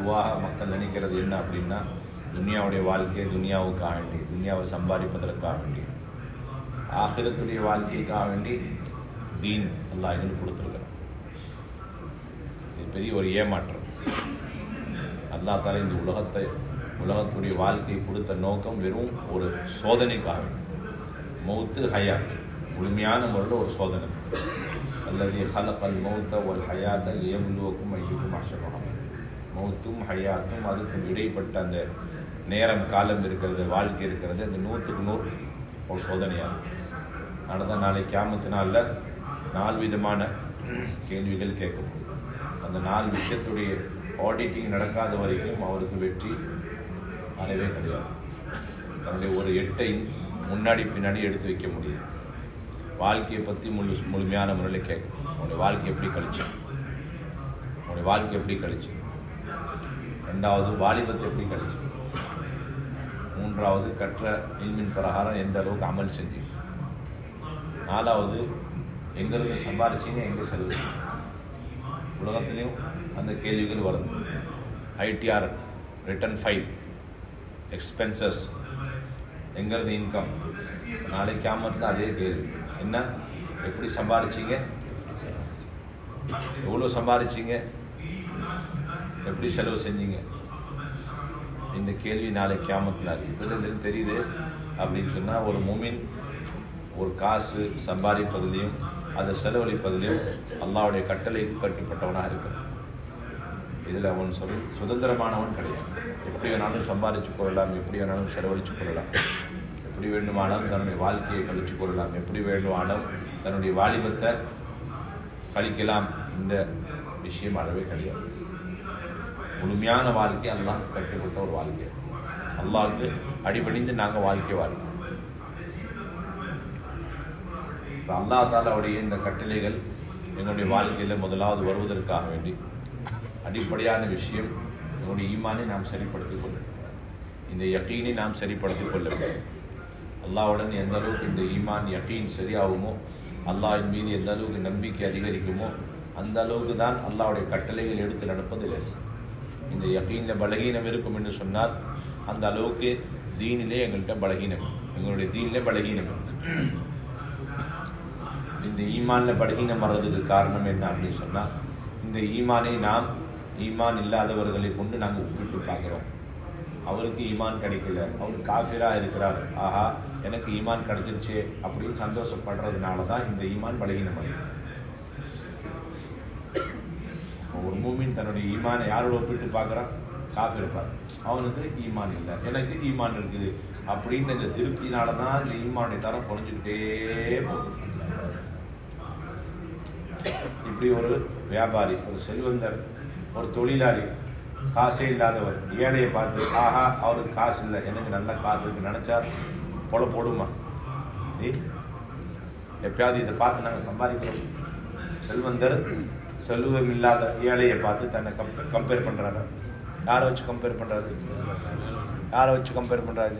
பொதுவாக மக்கள் நினைக்கிறது என்ன அப்படின்னா துனியாவுடைய வாழ்க்கையை துனியாவுக்காக வேண்டி துனியாவை சம்பாதிப்பதற்காக வேண்டி ஆகிரத்துடைய வாழ்க்கைக்காக வேண்டி தீன் அல்லாஹ் எங்களுக்கு கொடுத்துருக்குறான் இது பெரிய ஒரு ஏமாற்றம் அல்லாஹ் தால இந்த உலகத்தை உலகத்துடைய வாழ்க்கை கொடுத்த நோக்கம் வெறும் ஒரு சோதனைக்காக வேண்டி. மௌத்து ஹயாத் முழுமையான முறையில் ஒரு சோதனை அல்லது ஹலகல் மௌத்த ஒரு ஹயாத்தை ஏபுலுவக்கும் ஐயுக்கும் அஷபகம் மௌத்தும் ஹயாத்தும் அதுக்கும் இடைப்பட்ட அந்த நேரம் காலம் இருக்கிறது வாழ்க்கை இருக்கிறது அந்த நூற்றுக்கு நூறு ஒரு சோதனையாகும் நடந்த நாளை கியாமத்து நாளில் நாலு விதமான கேள்விகள் கேட்கப்படும் அந்த நாலு விஷயத்துடைய ஆடிட்டிங் நடக்காத வரைக்கும் அவருக்கு வெற்றி அறவே கிடையாது தன்னுடைய ஒரு எட்டை முன்னாடி பின்னாடி எடுத்து வைக்க முடியும் வாழ்க்கையை பற்றி முழு முழுமையான முறையில் கேட்கும் உன்னுடைய வாழ்க்கை எப்படி கழிச்சு உன்னுடைய வாழ்க்கை எப்படி கழிச்சு ரெண்டாவது வாலிபத்தை எப்படி கழிச்சு மூன்றாவது கற்ற இல்மின் பிரகாரம் எந்த அளவுக்கு அமல் செஞ்சு நாலாவது எங்கிருந்து சம்பாரிச்சீங்க எங்கே செலவு செஞ்சீங்க? உலகத்துலேயும் அந்த கேள்விகள் வருது ஐடிஆர் ரிட்டர்ன் ஃபைல் எக்ஸ்பென்சஸ் எங்கிறது இன்கம் நாளைக்கு கியாமத்தில் அதே கேள்வி என்ன எப்படி சம்பாரிச்சீங்க எவ்வளோ சம்பாரிச்சீங்க எப்படி செலவு செஞ்சீங்க இந்த கேள்வி நாளைக்கு கியாமத்தில் இப்போ தெரியுது அப்படின்னு சொன்னால் ஒரு மூமின் ஒரு காசு சம்பாதிப்பதிலையும் அதை செலவழிப்பதிலையும் அல்லாவுடைய கட்டளை கட்டுப்பட்டவனாக இருக்கிறான் இதில் அவன் சொல் சுதந்திரமானவன் கிடையாது எப்படி வேணாலும் சம்பாதிச்சு கொள்ளலாம் எப்படி வேணாலும் செலவழிச்சு கொள்ளலாம் எப்படி வேண்டுமானாலும் தன்னுடைய வாழ்க்கையை கழிச்சு கொள்ளலாம் எப்படி வேண்டுமானாலும் தன்னுடைய வாலிபத்தை கழிக்கலாம் இந்த விஷயம் அளவே கிடையாது முழுமையான வாழ்க்கை அல்லாஹ் கட்டுப்பட்ட ஒரு வாழ்க்கை அல்லாஹ்வுக்கு அடிபணிந்து நாங்கள் வாழ்க்கை வாழ்க்கை இப்ப அல்லாஹ் தாலாவுடைய இந்த கட்டளைகள் எங்களுடைய வாழ்க்கையில் முதலாவது வருவதற்காக வேண்டி அடிப்படையான விஷயம் எங்களுடைய ஈமானை நாம் சரிப்படுத்திக் கொள்ள வேண்டும். இந்த யக்கீனை நாம் சரிப்படுத்திக் கொள்ள வேண்டும் அல்லாஹ்வுடன் எந்த அளவுக்கு இந்த ஈமான் யக்கீன் சரியாகுமோ அல்லாஹ்வின் மீது எந்த அளவுக்கு நம்பிக்கை அதிகரிக்குமோ அந்த அளவுக்கு தான் அல்லாஹ்வுடைய கட்டளைகள் எடுத்து நடப்பது லேசு இந்த யக்கீனில் பலகீனம் இருக்கும் என்று சொன்னால் அந்த அளவுக்கு தீனிலே எங்கள்கிட்ட பலகீனம் எங்களுடைய தீனிலே பலகீனம் இந்த ஈமானில் பலகீனம் வர்றதுக்கு காரணம் என்ன அப்படின்னு சொன்னால் இந்த ஈமானை நாம் ஈமான் இல்லாதவர்களை கொண்டு நாங்கள் ஒப்பிட்டு பார்க்குறோம் அவருக்கு ஈமான் கிடைக்கல அவர் காஃபிராக இருக்கிறார் ஆஹா எனக்கு ஈமான் கிடைச்சிருச்சு அப்படின்னு சந்தோஷப்படுறதுனால தான் இந்த ஈமான் பலகீனம் அடையும் ஒரு மூமின் தன்னுடைய ஈமானை யாரோட ஒப்பிட்டு பார்க்குறான் காஃபி இருப்பார் அவனுக்கு ஈமான் இல்லை எனக்கு ஈமான் இருக்குது அப்படின்னு இந்த திருப்தினால தான் இந்த ஈமானுடைய தரம் குறைஞ்சிக்கிட்டே போகுது இப்படி ஒரு வியாபாரி ஒரு செல்வந்தர் ஒரு தொழிலாளி காசே இல்லாதவர் ஏழையை பார்த்து ஆஹா அவருக்கு காசு இல்லை எனக்கு நல்ல காசு இருக்கு நினைச்சா பொல போடுமா நீ எப்பயாவது இதை பார்த்து நாங்கள் சம்பாதிக்கிறோம் செல்வந்தர் செல்வம் இல்லாத ஏழையை பார்த்து தன்னை கம்பேர் கம்பேர் பண்ணுறாரு யாரை வச்சு கம்பேர் பண்ணுறாரு யாரை வச்சு கம்பேர் பண்ணுறாரு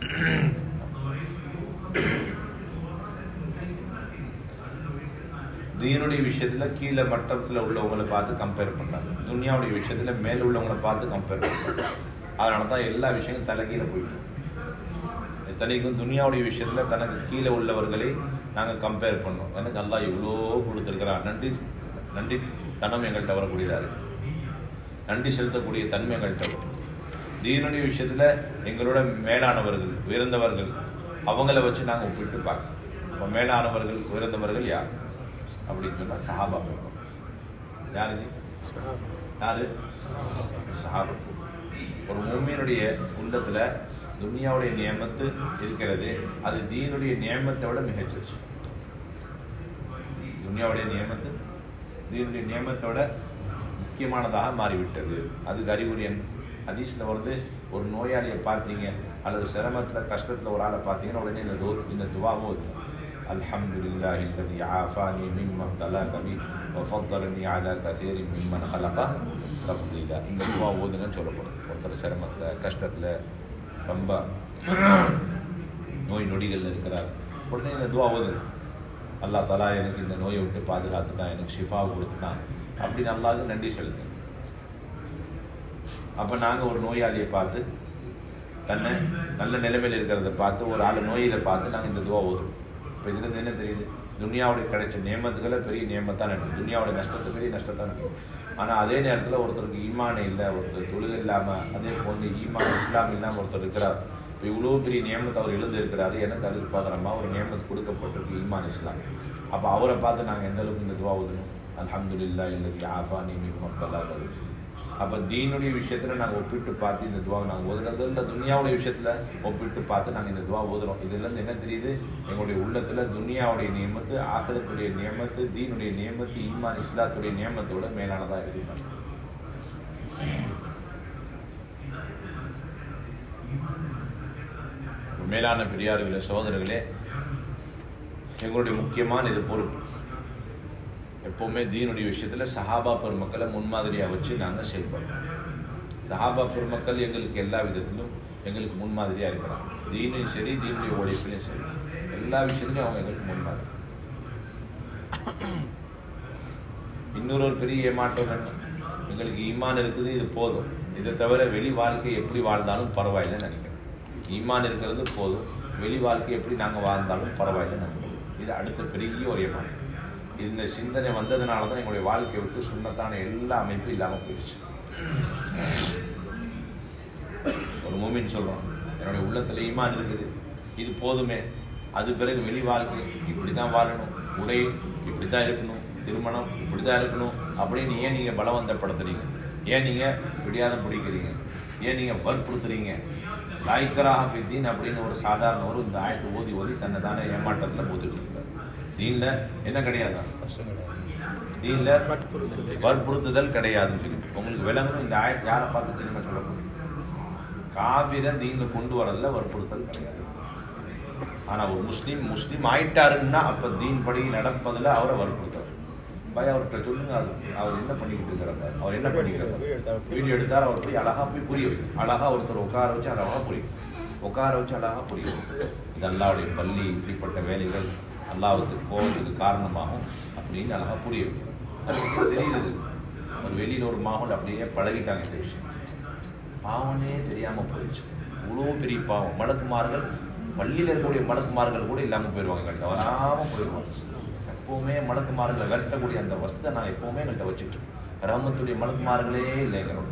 தீனுடைய விஷயத்துல கீழே மட்டத்தில் உள்ளவங்களை பார்த்து கம்பேர் பண்றாங்க துனியாவுடைய விஷயத்துல மேல உள்ளவங்களை பார்த்து கம்பேர் பண்றாங்க அதனால தான் எல்லா விஷயங்களும் தலைகீழ போயிட்டு இத்தனைக்கும் துனியாவுடைய விஷயத்துல தனக்கு கீழே உள்ளவர்களை நாங்க கம்பேர் பண்ணோம் எனக்கு அல்லாஹ் இவ்வளோ கொடுத்துருக்கிறான் நன்றி நன்றி தனம் எங்கள்கிட்ட வரக்கூடியதா இருக்கு நன்றி செலுத்தக்கூடிய தன்மை எங்கள்கிட்ட வரும் தீனுடைய விஷயத்துல எங்களோட மேலானவர்கள் உயர்ந்தவர்கள் அவங்கள வச்சு நாங்க ஒப்பிட்டு பார்க்கணும் அப்ப மேலானவர்கள் உயர்ந்தவர்கள் யார் அப்படின்னு சொன்னா சஹாபா யாரு இது? யாரு சஹாபா ஒரு மூமியனுடைய உள்ளத்துல துனியாவுடைய நியமத்து இருக்கிறது அது தீனுடைய நியமத்தை விட மிகச்சிருச்சு துனியாவுடைய நியமத்து தீனுடைய நியமத்தோட முக்கியமானதாக மாறிவிட்டது அதுக்கு அறிகுறியன் ஹதீஸ்ல வருது ஒரு நோயாளியை பார்த்தீங்க அல்லது சிரமத்துல கஷ்டத்துல ஒரு ஆளை பார்த்தீங்கன்னா உடனே இந்த தோ இந்த துவாவும் இருக்கு الحمد لله الذي عافاني مما ابتلاك به وفضلني على كثير ممن خلق تفضيلا இந்த துவா ஓதுங்கன்னு சொல்லப்படும் ஒருத்தர் சிரமத்தில் கஷ்டத்தில் ரொம்ப நோய் நொடிகள் இருக்கிறார் உடனே இந்த துவா ஓதுங்க அல்லா தலா எனக்கு இந்த நோயை விட்டு பாதுகாத்துட்டான் எனக்கு ஷிஃபாவை கொடுத்துட்டான் அப்படின்னு அல்லாஹ்க்கு நன்றி செலுத்து அப்போ நாங்கள் ஒரு நோயாளியை பார்த்து தன்னை நல்ல நிலைமையில் இருக்கிறத பார்த்து ஒரு ஆள் நோயில் பார்த்து நாங்கள் இந்த துவா ஓதுறோம் இப்போ இதுலேருந்து என்ன தெரியுது துனியாவுடைய கிடைச்ச நியமத்துக்களை பெரிய நியமத்தான் நடக்கும் துனியாவுடைய நஷ்டத்தை பெரிய நஷ்டத்தான் நடக்கும் ஆனால் அதே நேரத்தில் ஒருத்தருக்கு ஈமான் இல்லை ஒருத்தர் தொழுகை இல்லாமல் அதே போன்று ஈமான் இஸ்லாம் இல்லாமல் ஒருத்தர் இருக்கிறார் இப்போ இவ்வளோ பெரிய நியமத்தை அவர் எழுந்து இருக்கிறாரு எனக்கு அதுக்கு பார்க்குறமா ஒரு நியமத்து கொடுக்கப்பட்டிருக்கு ஈமான் இஸ்லாம் அப்போ அவரை பார்த்து நாங்கள் எந்த அளவுக்கு இந்த துவா ஓதணும் அல்ஹம்துலில்லா இல்லதி ஆஃபானி மிக மக்களாக அப்போ தீனுடைய விஷயத்தில் நாங்கள் ஒப்பிட்டு பார்த்து இந்த துவாவை நாங்கள் ஓதுறது இல்லை துனியாவுடைய விஷயத்தில் ஒப்பிட்டு பார்த்து நாங்கள் இந்த துவா ஓதுறோம் இதுலேருந்து என்ன தெரியுது எங்களுடைய உள்ளத்தில் துனியாவுடைய நியமத்து ஆகலத்துடைய நியமத்து தீனுடைய நியமத்து ஈமான் இஸ்லாத்துடைய நியமத்தோட மேலானதாக இருக்குது மேலான பெரியார்களே சகோதரர்களே எங்களுடைய முக்கியமான இது பொறுப்பு எப்போவுமே தீனுடைய விஷயத்தில் சஹாபா பெருமக்களை முன்மாதிரியாக வச்சு நாங்கள் செயல்படுறோம் சஹாபா பெருமக்கள் எங்களுக்கு எல்லா விதத்திலும் எங்களுக்கு முன்மாதிரியாக இருக்கிறாங்க தீனும் சரி தீனுடைய உழைப்பிலையும் சரி எல்லா விஷயத்துலையும் அவங்க எங்களுக்கு முன்மாதிரி இன்னொரு ஒரு பெரிய ஏமாற்றம் என்ன எங்களுக்கு ஈமான் இருக்குது இது போதும் இதை தவிர வெளி வாழ்க்கை எப்படி வாழ்ந்தாலும் பரவாயில்லைன்னு நினைக்கிறேன் ஈமான் இருக்கிறது போதும் வெளி வாழ்க்கை எப்படி நாங்கள் வாழ்ந்தாலும் பரவாயில்லைன்னு நினைக்கிறோம் இது அடுத்த பெரிய ஒரு ஏமாற்றம் இந்த சிந்தனை வந்ததுனால தான் எங்களுடைய வாழ்க்கையை விட்டு சுண்ணத்தான எல்லா அமைப்பும் இல்லாமல் போயிடுச்சு ஒரு மூமின் சொல்கிறோம் என்னுடைய உள்ளத்தில் ஈமான் இருக்குது இது போதுமே அது பிறகு வெளி வாழ்க்கை இப்படி தான் வாழணும் உடை இப்படி தான் இருக்கணும் திருமணம் இப்படி தான் இருக்கணும் அப்படின்னு ஏன் நீங்கள் பலவந்தப்படுத்துறீங்க ஏன் நீங்கள் பிடியாதம் பிடிக்கிறீங்க ஏன் நீங்கள் வற்புறுத்துறீங்க லாய்க்கராக ஃபித்தீன் அப்படின்னு ஒரு சாதாரண ஒரு இந்த ஆயத்தை ஓதி ஓதி தன்னை தானே ஏமாற்றத்தில் போத்துட்டு இருக்கார் தீன்ல என்ன கிடையாது தீன்ல வற்புறுத்துதல் கிடையாது உங்களுக்கு விளங்கணும் இந்த ஆயத்தை யாரை பார்த்து தெரியுமா சொல்ல முடியும் காவிர தீன்ல கொண்டு வரதுல வற்புறுத்தல் கிடையாது ஆனா ஒரு முஸ்லீம் முஸ்லீம் ஆயிட்டாருன்னா அப்ப தீன் படி நடப்பதுல அவரை வற்புறுத்தார் பய அவர்கிட்ட சொல்லுங்க அது அவர் என்ன பண்ணிக்கிட்டு இருக்கிறார் அவர் என்ன பண்ணிக்கிறார் வீடியோ எடுத்தார் அவர் போய் அழகா போய் புரிய வைக்கும் அழகா ஒருத்தர் உட்கார வச்சு அழகா புரியும் உட்கார வச்சு அழகா புரியும் இது அல்லாவுடைய பள்ளி இப்படிப்பட்ட வேலைகள் அல்லாவுக்கு கோபத்துக்கு காரணமாகும் அப்படின்னு அழகா புரிய வைக்கும் அது தெரியுது ஒரு வெளியில் ஒரு மாகோல் அப்படியே பழகிட்டாங்க இந்த விஷயம் பாவனே தெரியாமல் போயிடுச்சு இவ்வளோ பெரிய பாவம் மலக்குமார்கள் பள்ளியில் இருக்கக்கூடிய மலக்குமார்கள் கூட இல்லாமல் போயிடுவாங்க எங்கள்கிட்ட வராமல் போயிடுவாங்க எப்போவுமே மலக்குமார்களை விரட்டக்கூடிய அந்த வஸ்தை நான் எப்போவுமே எங்கள்கிட்ட வச்சுட்டு ரஹமத்துடைய மலக்குமார்களே இல்லை எங்களோட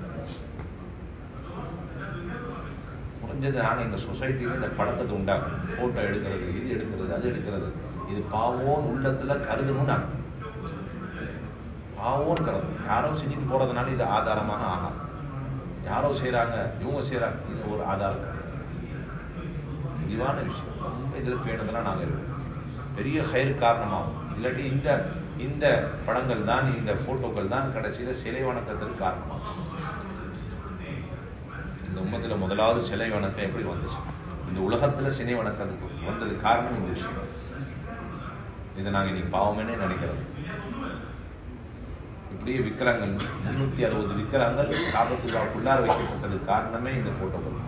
முடிஞ்சது நாங்கள் எங்கள் சொசைட்டியில் இந்த பழக்கத்தை உண்டாக்கணும் ஃபோட்டோ எடுக்கிறது இது எடுக்கிறது அது எடுக்கிறது இது பாவோன்னு உள்ளத்தில் கருதணும் நாங்கள் பாவோன்னு கருது யாரோ செஞ்சுட்டு போகிறதுனால இது ஆதாரமாக ஆகாது யாரோ செய்கிறாங்க இவங்க செய்கிறாங்க இது ஒரு ஆதாரம் தெளிவான விஷயம் ரொம்ப இதில் பேணுதெல்லாம் நாங்கள் இருக்கோம் பெரிய ஹயர் காரணமாகும் இல்லாட்டி இந்த இந்த படங்கள் தான் இந்த ஃபோட்டோக்கள் தான் கடைசியில் சிலை வணக்கத்திற்கு காரணமாகும் இந்த உம்மத்தில் முதலாவது சிலை வணக்கம் எப்படி வந்துச்சு இந்த உலகத்தில் சிலை வணக்கத்துக்கு வந்தது காரணம் இந்த விஷயம் இதை நாங்கள் இன்னைக்கு பாவமேனே நினைக்கிறோம் இப்படியே விக்கிரங்கள் முன்னூத்தி அறுபது விக்கிரங்கள் காபத்துல்லாவுக்குள்ளார வைக்கப்பட்டது காரணமே இந்த போட்டோக்கள்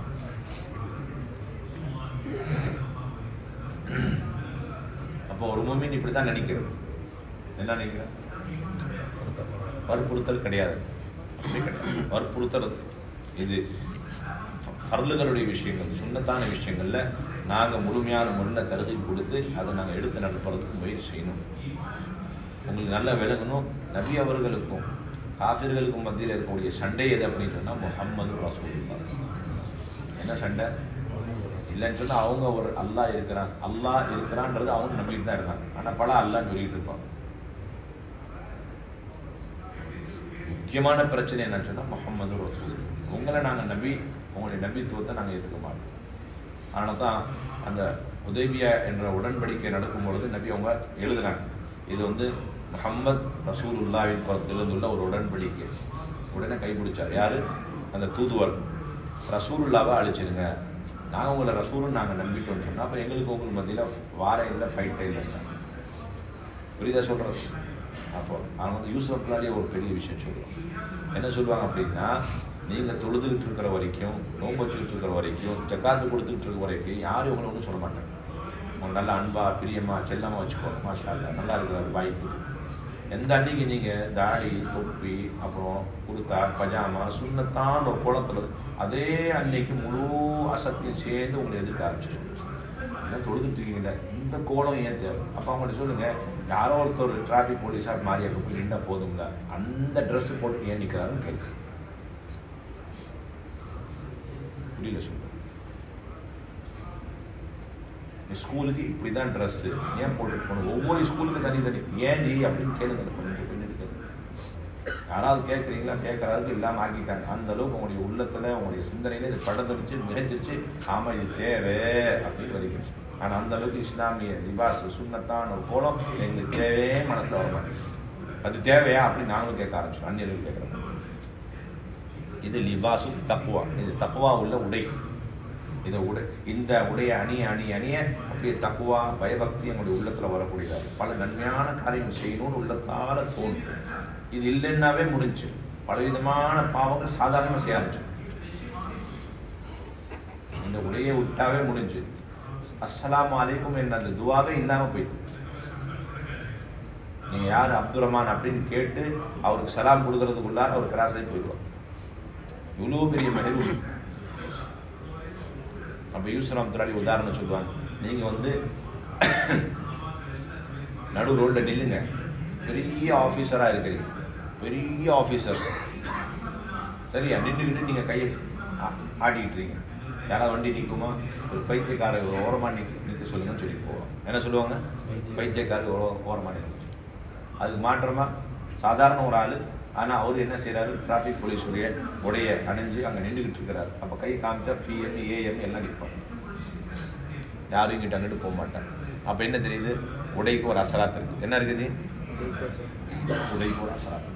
அப்போ ஒரு மூமின் இப்படித்தான் நினைக்கிறது என்ன நினைக்கிறேன் வற்புறுத்தல் கிடையாது அப்படி கிடையாது வற்புறுத்தல் இது ஃபர்லுகளுடைய விஷயங்கள் சுண்ணத்தான விஷயங்கள்ல நாங்கள் முழுமையான முறையில் தருகை கொடுத்து அதை நாங்கள் எடுத்து நடப்பதற்கு முயற்சி செய்யணும் உங்களுக்கு நல்லா விளங்கணும் நபி அவர்களுக்கும் காஃபிர்களுக்கும் மத்தியில் இருக்கக்கூடிய சண்டை எது அப்படின்னு சொன்னால் முகம்மது ரசூலுல்லா என்ன சண்டை இல்லைன்னு சொன்னால் அவங்க ஒரு அல்லாஹ் இருக்கிறான் அல்லாஹ் இருக்கிறான்றது அவங்க நம்பிட்டு தான் இருக்காங்க ஆனால் பல அல்லான்னு சொல்லிட்டு இருப்பாங்க முக்கியமான பிரச்சனை என்னன்னு சொன்னால் முகம்மது ரசூல் உங்களை நாங்கள் நம்பி உங்களுடைய நம்பித்துவத்தை நாங்கள் ஏற்றுக்க மாட்டோம் அதனால தான் அந்த உதவியா என்ற உடன்படிக்கை நடக்கும் பொழுது நபி அவங்க எழுதுனாங்க இது வந்து முகம்மது ரசூலுல்லாவின் புறத்திலிருந்துள்ள ஒரு உடன்படிக்கை உடனே கைப்பிடிச்சார் யாரு அந்த தூதுவர் ரசூலுல்லாவை அழிச்சிடுங்க நாங்கள் உங்களை ரசூலுன்னு நாங்கள் நம்பிட்டோம்னு சொன்னால் அப்போ எங்களுக்கு உங்களுக்கு மத்தியில் வார இல்லை ஃபைட்டே இல்லைங்க புரியுதா சொல்கிறது அப்போ அவங்க வந்து யூசுப் பிள்ளாடியே ஒரு பெரிய விஷயம் சொல்லுவோம் என்ன சொல்லுவாங்க அப்படின்னா நீங்கள் தொழுதுகிட்டு இருக்கிற வரைக்கும் நோம்பு வச்சுக்கிட்டு இருக்கிற வரைக்கும் ஜக்காத்து கொடுத்துக்கிட்டு இருக்கிற வரைக்கும் யாரும் உங்களை ஒன்றும் சொல்ல மாட்டாங்க உங்க நல்ல அன்பா பிரியமா செல்லமா வச்சுக்கோ மாஷா அல்லா நல்லா இருக்கிற வாய்ப்பு எந்த அன்னைக்கு நீங்கள் தாடி தொப்பி அப்புறம் குர்தா பஜாமா சுண்ணத்தான் ஒரு கோலத்தில் அதே அன்னைக்கு முழு அசத்தையும் சேர்ந்து உங்களை எதிர்க்க ஆரம்பிச்சிடும் என்ன தொழுதுட்டு இருக்கீங்களா இந்த கோலம் ஏன் தேவை அப்போ அவங்கள்ட்ட சொல்லுங்க யாரோ ஒருத்தர் டிராஃபிக் போலீஸாக மாறி அங்கே போய் நின்னா போதுங்களா அந்த ட்ரெஸ் போட்டு ஏன் நிற்கிறாருன்னு கேட்கு புரியல சொல்லு நீ ஸ்கூலுக்கு இப்படி தான் ட்ரெஸ்ஸு ஏன் போட்டுட்டு போகணும் ஒவ்வொரு ஸ்கூலுக்கு தனி தனி ஏன் ஜி அப்படின்னு கேளுங்க அந்த பொண்ணுக்கு பின்னாடி கேளுங்க யாராவது கேட்குறீங்களா கேட்குற அளவுக்கு இல்லாமல் ஆக்கிட்டாங்க அந்த அளவுக்கு உங்களுடைய உள்ளத்தில் உங்களுடைய சிந்தனையில் இது படந்துருச்சு மிகச்சிருச்சு ஆமாம் இது தேவை அப்படின்னு வரைக்கும் ஆனால் அந்த அளவுக்கு இஸ்லாமிய லிபாஸ் சுண்ணத்தான் ஒரு கோலம் எங்களுக்கு தேவையே மனசில் வர மாட்டேங்குது அது தேவையா அப்படின்னு நாங்களும் கேட்க ஆரம்பிச்சோம் அந்நியர்கள் கேட்குறோம் இது லிபாசு தக்குவா இது தக்குவா உள்ள உடை இதை உடை இந்த உடைய அணிய அணி அணிய அப்படியே தக்குவா பயபக்தி எங்களுடைய உள்ளத்தில் வரக்கூடியதாக பல நன்மையான காரியங்கள் செய்யணும்னு உள்ளத்தால தோணும் இது இல்லைன்னாவே முடிஞ்சு பலவிதமான பாவங்கள் சாதாரணமாக செய்ய ஆரம்பிச்சு இந்த உடையை விட்டாவே முடிஞ்சு அஸ்ஸலாமு அலைக்கும் என்ன அந்த துவாவே இல்லாமல் போயிட்டு நீங்க யார் அப்துல் ரஹ்மான் அப்படின்னு கேட்டு அவருக்கு சலாம் கொடுக்கறதுக்குள்ளார அவர் கிராஸ் ஆகி போயிடுவார் இவ்வளோ பெரிய மனித அப்போ யூசுப் அப்துல்லாடி உதாரணம் சொல்லுவாங்க நீங்க வந்து நடு ரோட்ல நில்லுங்க பெரிய ஆஃபீஸரா இருக்கிறீங்க பெரிய ஆஃபீஸர் சரியா நின்றுக்கிட்டு நீங்க கையை ஆ- ஆட்டிக்கிட்டு இருக்கீங்க யாராவது வண்டி நிற்குமா ஒரு பைத்தியக்காரர் ஒரு ஓரமாக நிற்க நிற்க சொல்லுங்கன்னு சொல்லி போவோம் என்ன சொல்லுவாங்க பைத்தியக்காரர் ஒரு ஓரமாக நிற்க சொல்லி. அதுக்கு மாற்றமா சாதாரண ஒரு ஆள் ஆனால் அவர் என்ன செய்றாரு டிராஃபிக் போலீஸுடைய உடைய அணிஞ்சு அங்கே நின்றுக்கிட்டு இருக்கிறாரு அப்போ கை காமிச்சா பிஎம் ஏஎம் எல்லாம் நிற்பாங்க யாரும் இங்கிட்ட அங்கிட்டு போக மாட்டாங்க அப்போ என்ன தெரியுது உடைக்கு ஒரு அசராத் இருக்கு என்ன இருக்குது உடைக்கு ஒரு அசராத்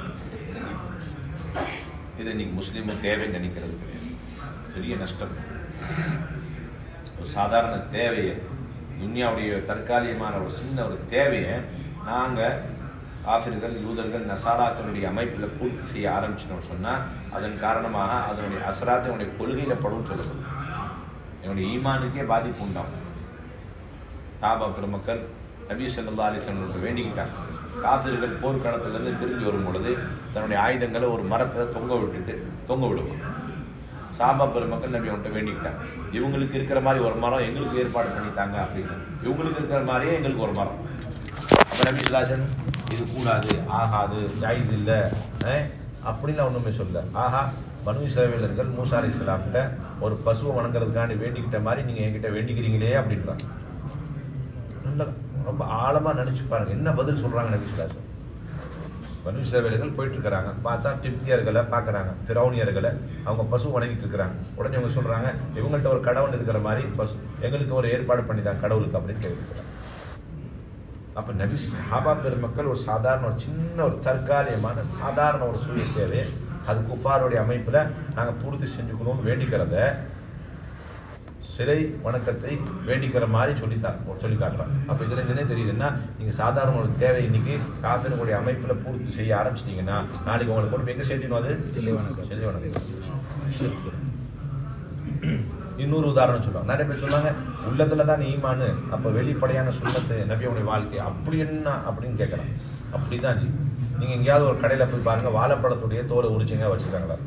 இது இன்னைக்கு முஸ்லீம் தேவைன்னு நினைக்கிறது கிடையாது பெரிய நஷ்டம் ஒரு சாதாரண தேவையை துன்யாவுடைய தற்காலிகமான ஒரு சின்ன ஒரு தேவையை நாங்கள் ஆப்பிரிக்கர்கள் யூதர்கள் நசாராக்களுடைய அமைப்பில் பூர்த்தி செய்ய ஆரம்பிச்சிட்டோம்னு சொன்னால் அதன் காரணமாக அதனுடைய அசராத்தை என்னுடைய கொள்கையில் படும் சொல்லப்படும் என்னுடைய ஈமானுக்கே பாதிப்பு உண்டாகும் சாபா பெருமக்கள் நபி ஸல்லல்லாஹு அலைஹி வஸல்லம் வேண்டிக்கிட்டாங்க காஃபிர்கள் போர்க்களத்திலிருந்து திரும்பி வரும் பொழுது தன்னுடைய ஆயுதங்களை ஒரு மரத்தை தொங்க விட்டுட்டு தொங்க விடுவோம் சாபா பெருமக்கள் நபி அவன்கிட்ட வேண்டிக்கிட்டாங்க இவங்களுக்கு இருக்கிற மாதிரி ஒரு மரம் எங்களுக்கு ஏற்பாடு பண்ணித்தாங்க அப்படின்னு இவங்களுக்கு இருக்கிற மாதிரியே எங்களுக்கு ஒரு மரம் அப்ப நபி சுல்லாசன் இது கூடாது ஆகாது ஜாயிஸ் இல்லை அப்படின்னு ஒண்ணுமே சொல்ல ஆஹா பனு இஸ்ரவேலர்கள் மூசா அலி இஸ்லாம்கிட்ட ஒரு பசுவை வணங்குறதுக்காண்டி வேண்டிக்கிட்ட மாதிரி நீங்க என்கிட்ட வேண்டிக்கிறீங்களே அப்படின்றாங்க நல்ல ரொம்ப ஆழமா நினைச்சு பாருங்க என்ன பதில் சொல்றாங்க நபி சுல்லாசன் பனு இஸ்ரவேலர்கள் போயிட்டு இருக்கிறாங்க பார்த்தா டிப்தியர்களை பார்க்கறாங்க ஃபிரௌனியர்களை அவங்க பசு வணங்கிட்டு இருக்கிறாங்க உடனே அவங்க சொல்றாங்க இவங்கள்ட்ட ஒரு கடவுள் இருக்கிற மாதிரி பசு எங்களுக்கு ஒரு ஏற்பாடு பண்ணிதான் கடவுளுக்கு அப்படின்னு கேட்கிறாங்க அப்ப நபி சஹாபா பெருமக்கள் ஒரு சாதாரண ஒரு சின்ன ஒரு தற்காலிகமான சாதாரண ஒரு சூழ்நிலை தேவை அது குஃபாருடைய அமைப்புல நாங்க பூர்த்தி செஞ்சுக்கணும்னு வேண்டிக்கிறத சிலை வணக்கத்தை வேண்டிக்கிற மாதிரி சொல்லித்தான் சொல்லி காட்டுறாங்க அப்ப இதுல இருந்தே தெரியுதுன்னா நீங்க சாதாரண ஒரு தேவை இன்னைக்கு காஃபினுடைய அமைப்புல பூர்த்தி செய்ய ஆரம்பிச்சிட்டீங்கன்னா நாளைக்கு உங்களுக்கு கொண்டு போய் எங்க சேர்த்திக்கணும் அது சிலை வணக்கம். சிலை வணக்கம் இன்னொரு உதாரணம் சொல்லுவாங்க நிறைய பேர் சொன்னாங்க உள்ளத்துல தான் ஈமானு அப்ப வெளிப்படையான சுண்ணத்து நபியோடைய வாழ்க்கை அப்படி என்ன அப்படின்னு கேட்கறான் அப்படிதான் ஜி நீங்க எங்கேயாவது ஒரு கடையில போய் பாருங்க வாழைப்பழத்துடைய தோலை உரிச்சுங்க வச்சிருக்காங்களா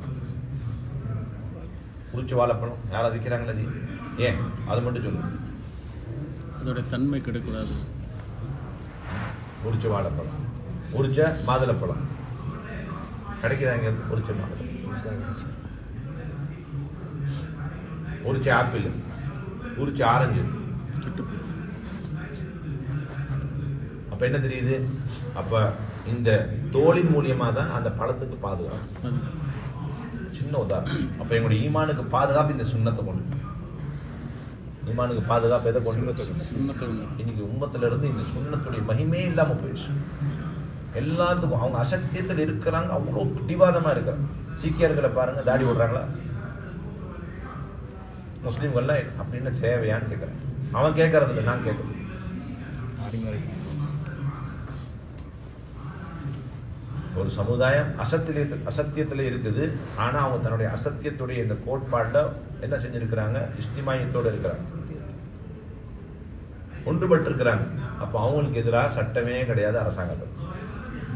உரிச்சு வாழைப்பழம் யாராவது விற்கிறாங்களா ஜி ஏன் அது மட்டும் சொல்லுங்க அதோட தன்மை கெடக்கூடாது உரிச்ச வாழைப்பழம் உரிச்ச மாதுளப்பழம் கிடைக்குதா இங்க உரிச்ச மாதுளை உரிச்ச ஆப்பிள் உரிச்ச ஆரஞ்சு கெட்டு அப்ப என்ன தெரியுது அப்ப இந்த தோலின் மூலியமா தான் அந்த பழத்துக்கு பாதுகாப்பு அது சின்ன உதாரணம் அப்ப எங்களுடைய ஈமானுக்கு பாதுகாப்பு இந்த சுண்ணத்தை கொண்டு ஈமானுக்கு பாதுகாப்பு எதை கொண்டு சுண்ணத்தை ஒன்று இன்னைக்கு உம்மத்துல இருந்து இந்த சுண்ணத்துடைய மகிமே இல்லாம போயிடுச்சு எல்லாத்துக்கும் அவங்க அசத்தியத்தில் இருக்கிறாங்க அவ்வளோ பிடிவாதமா இருக்கிறாங்க சீக்கியர்களை பாருங்க தாடி விடுறாங்களா முஸ்லீம்கள்லாம் அப்படின்னு தேவையான்னு கேட்குறேன் அவன் கேட்கறது இல்லை நான் கேட்கறது ஒரு சமுதாயம் அசத்தியத்தில் அசத்தியத்தில் இருக்குது ஆனா அவங்க தன்னுடைய அசத்தியத்துடைய இந்த கோட்பாட்டை என்ன செஞ்சிருக்கிறாங்க இஸ்திமாயத்தோடு இருக்கிறாங்க ஒன்றுபட்டு இருக்கிறாங்க அப்போ அவங்களுக்கு எதிராக சட்டமே கிடையாது அரசாங்கத்தில்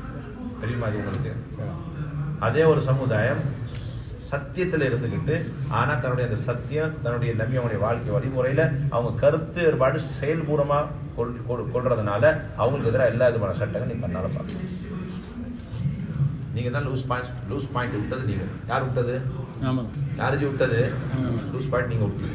தெரியுமா அது உங்களுக்கு அதே ஒரு சமுதாயம் சத்தியத்தில் இருந்துக்கிட்டு ஆனால் தன்னுடைய அந்த சத்தியம் தன்னுடைய நபி அவனுடைய வாழ்க்கை வழிமுறையில் அவங்க கருத்து வேறுபாடு செயல்பூர்வமாக கொள் கொள்- கொள்றதுனால அவங்களுக்கு எதிராக எல்லா விதமான சட்டங்கள் நீ கண்ணால் பார்க்கலாம் நீங்கள் தான் லூஸ் பாயிண்ட் லூஸ் பாயிண்ட் விட்டது நீங்கள் யார் விட்டது ஆமாம் யாருக்கு விட்டது ஆமாம். லூஸ் பாயிண்ட் நீங்கள் விட்டீங்க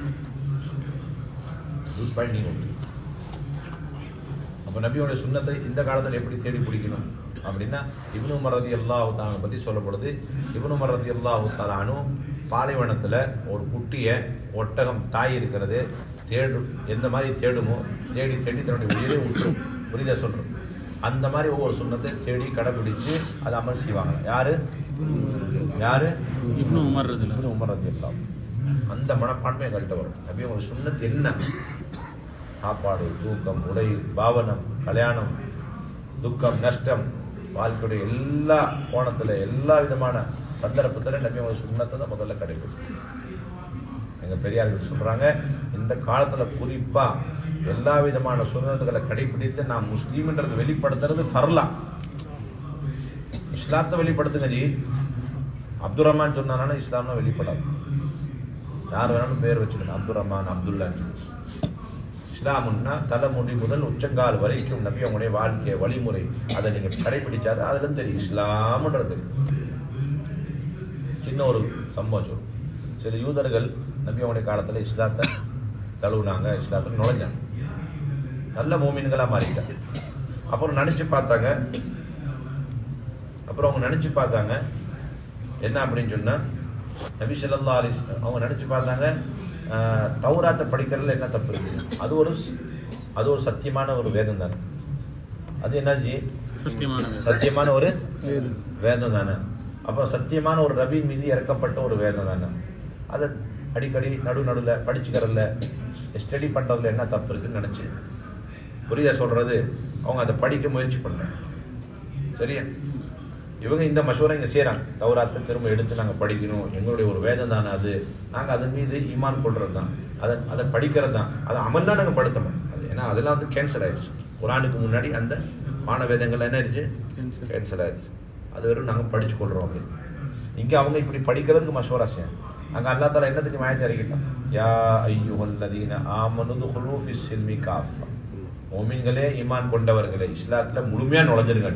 லூஸ் பாயிண்ட் நீங்கள் விட்டீங்க அப்போ நபியோட சுண்ணத்தை இந்த காலத்தில் எப்படி தேடி பிடிக்கணும் அப்படின்னா இப்னு மரதி அல்லாஹு தாலானை பற்றி சொல்லப்படுது இப்னு மரதி அல்லாஹு தாலானு பாலைவனத்தில் ஒரு குட்டிய ஒட்டகம் தாய் இருக்கிறது தேடு எந்த மாதிரி தேடுமோ தேடி தேடி தன்னுடைய உயிரை விட்டுரும் புரியுதா சொல்கிறோம் அந்த மாதிரி ஒவ்வொரு சுண்ணத்தை தேடி கடைபிடிச்சு அதை அமல் செய்வாங்க யாரு யாரு இப்னு உமர் இதில் இப்னு உமர் ரலியல்லாஹு அந்த மனப்பான்மை எங்கள்கிட்ட வரும் நபி உங்க சுண்ணத்து என்ன சாப்பாடு தூக்கம் உடை பாவனம் கல்யாணம் துக்கம் நஷ்டம் வாழ்க்கையுடைய எல்லா கோணத்துல எல்லா விதமான சந்தர்ப்பத்தில் நபி உங்க சுண்ணத்தை தான் முதல்ல கடைபிடிக்கும் எங்க பெரியார்கள் சொல்றாங்க இந்த காலத்துல குறிப்பா எல்லா விதமான சுதந்திரங்களை கடைபிடித்து நாம் முஸ்லீம்ன்றது வெளிப்படுத்துறது ஃபர்லா இஸ்லாத்தை வெளிப்படுத்துங்க ஜி அப்துல் ரஹ்மான் சொன்னானா இஸ்லாம்னா வெளிப்படாது யார் வேணாலும் பேர் வச்சுக்கணும் அப்துல் ரஹ்மான் அப்துல்லான்னு சொல்லி. இஸ்லாமுன்னா தலைமுடி முதல் உச்சங்கால் வரைக்கும் நபி அவங்களுடைய வாழ்க்கை வழிமுறை அதை நீங்க கடைபிடிச்சாது அதுல இருந்து தெரியும் இஸ்லாம்ன்றது தெரியும். சின்ன ஒரு சம்பவம் சொல்லும் சில யூதர்கள் நபி அவங்களுடைய காலத்துல இஸ்லாத்தை தழுவுனாங்க இஸ்லாத்துல நுழைஞ்சாங்க நல்ல மூமின்களா மாறிட்டாங்க அப்புறம் நினைச்சு பார்த்தாங்க அப்புறம் அவங்க நினைச்சு பார்த்தாங்க என்ன அப்படின்னு சொன்னா நபி ஸல்லல்லாஹு அலைஹி வஸல்லம் அவங்க நினைச்சு பார்த்தாங்க ஆஹ், தௌராத்தை படிக்கிறதுல என்ன தப்பு இருக்கு அது ஒரு ஸ்- அது ஒரு சத்தியமான ஒரு வேதம் தானே அது என்னது சத்தியமான வேதம். சத்தியமான ஒரு வேதம். வேதம் தானே அப்புறம் சத்தியமான ஒரு ரபி மீது இறக்கப்பட்ட ஒரு வேதம் தானே அதை அடிக்கடி நடு நடுவில் படிச்சுக்கிறதுல ஸ்டடி பண்ணுறதுல என்ன தப்பு இருக்குன்னு நினச்சி புரியுதா சொல்கிறது அவங்க அதை படிக்க முயற்சி பண்ணாங்க சரியா இவங்க இந்த மசூரை இங்கே செய்கிறாங்க தௌராத்தை திரும்ப எடுத்து நாங்கள் படிக்கணும் எங்களுடைய ஒரு வேதம் தானே அது நாங்கள் அதன் மீது ஈமான் கொள்றது தான் அதை அதை படிக்கிறது தான் அதை அமல்னா நாங்கள் படுத்தணும் அது ஏன்னா அதெல்லாம் வந்து கேன்சல் ஆயிடுச்சு குரானுக்கு முன்னாடி அந்த மான வேதங்கள் என்ன ஆயிடுச்சு Cancel. கேன்சல் ஆயிடுச்சு அது வெறும் நாங்கள் படிச்சு கொள்றோம் அப்படின்னு இங்கே அவங்க இப்படி படிக்கிறதுக்கு மசூரா செய்யும் அங்கே அல்லா தாலா என்னத்துக்கு மாயத்தை அறிக்கிட்டோம் யா ஐயுவல்லதீன ஆமனுது ஹுலூஃபி சில்மி காஃபா மோமின்களே ஈமான் கொண்டவர்களே இஸ்லாத்தில் முழுமையாக நுழைஞ்சிருங்க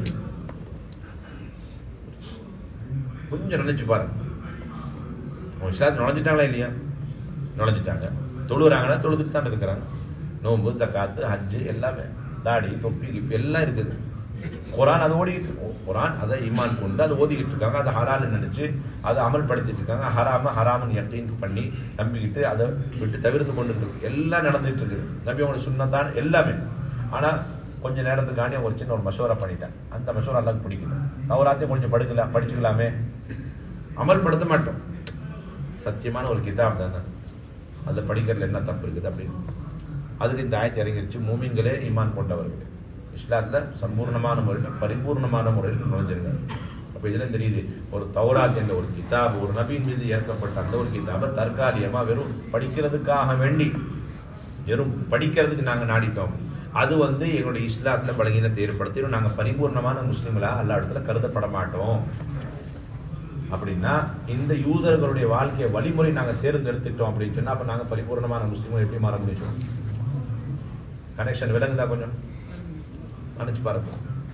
கொஞ்சம் நினைச்சு பாருங்க அவங்க இஸ்லாத்தில் நுழைஞ்சிட்டாங்களா இல்லையா நுழைஞ்சிட்டாங்க தொழுகிறாங்களா தொழுதுட்டு தான் இருக்கிறாங்க நோன்பு தக்காத்து ஹஜ்ஜு எல்லாமே தாடி தொப்பி கிப்பி எல்லாம் இருக்குது குரான் அதை ஓடிக்கிட்டு இருக்கும் குரான் அதை ஈமான் கொண்டு அதை ஓதிக்கிட்டு இருக்காங்க அதை ஹலால்னு நினைச்சு அதை அமல்படுத்திட்டு இருக்காங்க ஹராம ஹராமன் யக்கீன் பண்ணி நம்பிக்கிட்டு அதை விட்டு தவிர்த்து கொண்டு இருக்கு எல்லாம் நடந்துட்டு இருக்குது நபி அவங்களுக்கு சுண்ணத்தான் எல்லாமே ஆனா கொஞ்ச நேரத்துக்காண்டி ஒரு சின்ன ஒரு மசோரா பண்ணிட்டாங்க அந்த மசோரா எல்லாம் பிடிக்கல தவறாத்தையும் கொஞ்சம் படுக்கலாம் படிச்சுக்கலாமே அமல்படுத்த மாட்டோம் சத்தியமான ஒரு கிதாப் தானே அதை படிக்கிறதுல என்ன தப்பு இருக்குது அப்படின்னு அதுக்கு இந்த ஆயத்தை இறங்கிருச்சு மூமின்களே ஈமான் கொண்டவர்களே இஸ்லாத்தில் சம்பூர்ணமான முறையில் பரிபூர்ணமான முறையில் நுழைஞ்சிருங்க அப்போ இதில் தெரியுது ஒரு தௌராத் என்ற ஒரு கிதாப் ஒரு நபியின் மீது இறக்கப்பட்ட அந்த ஒரு கிதாபை தற்காலிகமாக வெறும் படிக்கிறதுக்காக வேண்டி வெறும் படிக்கிறதுக்கு நாங்கள் நாடிட்டோம் அது வந்து எங்களுடைய இஸ்லாத்தில் பலகீனத்தை ஏற்படுத்திடும் நாங்கள் பரிபூர்ணமான முஸ்லீம்களா அல்ல இடத்துல கருதப்பட மாட்டோம் அப்படின்னா இந்த யூதர்களுடைய வாழ்க்கை வழிமுறை நாங்கள் தேர்ந்தெடுத்துட்டோம் அப்படின்னு சொன்னா அப்போ நாங்கள் பரிபூர்ணமான முஸ்லீம்கள் எப்படி மாற முடியும் கனெக்ஷன் விளங்குதா கொஞ்சம் நினைச்சு பாருங்க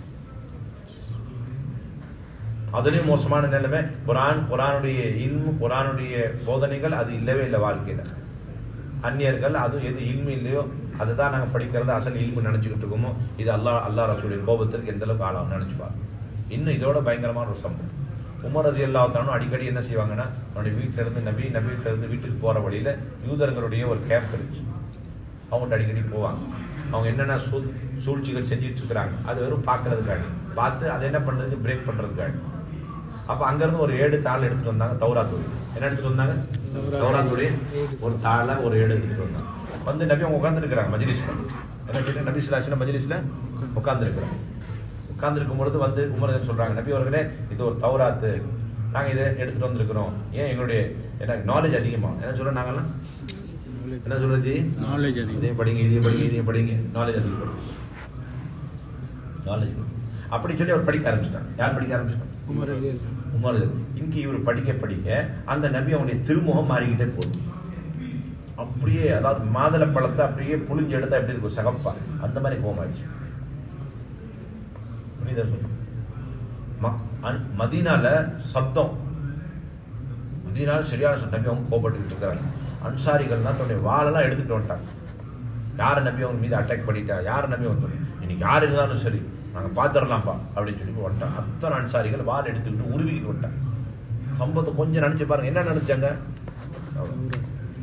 அதுலயும் மோசமான நிலைமை குரான் குரானுடைய இல்மு குரானுடைய போதனைகள் அது இல்லவே இல்லை வாழ்க்கையில அந்நியர்கள் அதுவும் எது இல்மு இல்லையோ அதை தான் நாங்கள் படிக்கிறது அசல் இல்மு நினைச்சுக்கிட்டு இருக்கோமோ இது அல்லாஹ் அல்லாஹ் ரசூலின் கோபத்திற்கு எந்த அளவுக்கு ஆளாகும் நினைச்சு பாருங்க இன்னும் இதோட பயங்கரமான ஒரு சம்பவம் உமர் ரதி அல்லாத்தானும் அடிக்கடி என்ன செய்வாங்கன்னா அவனுடைய வீட்டில இருந்து நபி நபி வீட்டுல இருந்து வீட்டுக்கு போற வழியில யூதர்களுடைய ஒரு கேம்ப் இருந்துச்சு அவங்கள்ட்ட அடிக்கடி போவாங்க அவங்க என்னென்ன சூழ் சூழ்ச்சிகள் செஞ்சுட்டு இருக்கிறாங்க அது வெறும் பார்க்கறதுக்காண்டி பார்த்து அதை என்ன பண்ணுறதுக்கு பிரேக் பண்ணுறதுக்காண்டி அப்போ அங்கேருந்து ஒரு ஏடு தாள் எடுத்துட்டு வந்தாங்க தௌராத்தூர் என்ன எடுத்துட்டு வந்தாங்க தௌராத்துடைய ஒரு தாளை ஒரு ஏடு எடுத்துட்டு வந்தாங்க வந்து நபி அவங்க உட்காந்துருக்கிறாங்க மஜ்லிஸ்ல என்ன கேட்டு நபி சிலாசின மஜ்லிஸ்ல உட்காந்துருக்கிறாங்க உட்காந்துருக்கும் பொழுது வந்து உமர் சொல்றாங்க நபி அவர்களே இது ஒரு தௌராத்து நாங்கள் இதை எடுத்துட்டு வந்திருக்கிறோம் ஏன் எங்களுடைய என்ன நாலேஜ் அதிகமா என்ன சொல்ற நாங்கெல்லாம் என்ன சொல்றது நாலேஜ் அதிகம் இதையும் படிங்க இதையும் படிங்க இதையும் படிங்க நாலேஜ் அதிகம் நாலேஜ் அப்படி சொல்லி அவர் படிக்க ஆரம்பிச்சிட்டாங்க யார் படிக்க ஆரம்பிச்சிட்டாங்க உமர் அலி அல்லா உமர் இங்க இவர் படிக்க படிக்க அந்த நபி அவங்களுடைய திருமுகம் மாறிக்கிட்டே போகுது அப்படியே அதாவது மாதுளை பழத்தை அப்படியே புளிஞ்சு எடுத்தா எப்படி இருக்கும் சகப்பா அந்த மாதிரி கோமாயிடுச்சு புரியுதா சொல்றேன் மக்- அன்- மதீனால சத்தம் மதீனால சரியான சத்தம் நபி அவங்க கோபப்பட்டுக்கிட்டு இருக்காங்க அன்சாரிகள்லாம் தன்னுடைய வாளெல்லாம் எடுத்துட்டு வந்துட்டாங்க யார் நபி அவங்க மீது அட்டாக் பண்ணிட்டா யார் நபி வந்து இன்னைக்கு யார் இருந்தாலும் சரி நாங்கள் பார்த்துடலாம்ப்பா அப்படின்னு சொல்லி வந்துட்டாங்க அத்தனை அன்சாரிகள் வாள் எடுத்துக்கிட்டு உருவிக்கிட்டு வந்துட்டாங்க சம்பவத்தை கொஞ்சம் நினைச்சு பாருங்க என்ன நினைச்சாங்க அவ்வளவு.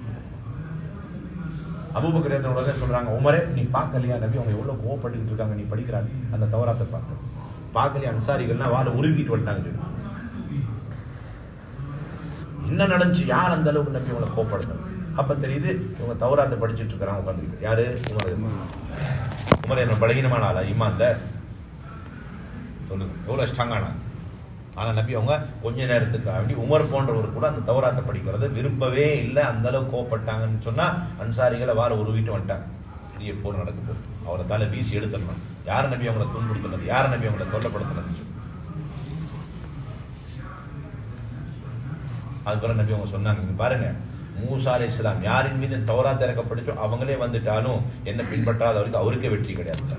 அபூபக்கர் உடனே சொல்றாங்க உமரே நீ பார்க்கலையா நபி அவங்க எவ்வளவு கோவப்பட்டுக்கிட்டு இருக்காங்க நீ படிக்கிறாங்க அந்த தவறாத்தை பார்த்து பார்க்கலையா அன்சாரிகள்னா வாழை உருவிக்கிட்டு வந்துட்டாங்க சொல்லி என்ன நடந்துச்சு யார் அந்த அளவுக்கு நம்பி இவங்களை கோப்படுத்தணும் அப்ப தெரியுது இவங்க தவறாத்தை படிச்சுட்டு இருக்கிறாங்க உட்காந்துக்கிட்டு யாரு உமர் உமர் என்ன பலகீனமான ஆளா இம்மாந்த சொல்லுங்க எவ்வளவு ஸ்ட்ராங்கானா ஆனா நபி அவங்க கொஞ்ச நேரத்துக்கு அப்படி உமர் போன்றவர் கூட அந்த தவறாத்தை படிக்கிறது விரும்பவே இல்லை அந்த அளவுக்கு கோவப்பட்டாங்கன்னு சொன்னா அன்சாரிகளை வார உருவிட்டு வந்துட்டாங்க பெரிய போர் நடக்கும் போது அவரை தலை வீசி எடுத்துடணும் யார் நபி அவங்களை துன்புறுத்தினது யார் நபி அவங்களை தொல்லப்படுத்தினது சொல்லி அதுக்கப்புறம் நபி அவங்க சொன்னாங்க இங்க பாருங்க மூசா அலை இஸ்லாம் யாரின் மீது தவறா திறக்கப்பட்டுச்சோ அவங்களே வந்துட்டாலும் என்ன பின்பற்றாத வரைக்கும் அவருக்கே வெற்றி கிடையாது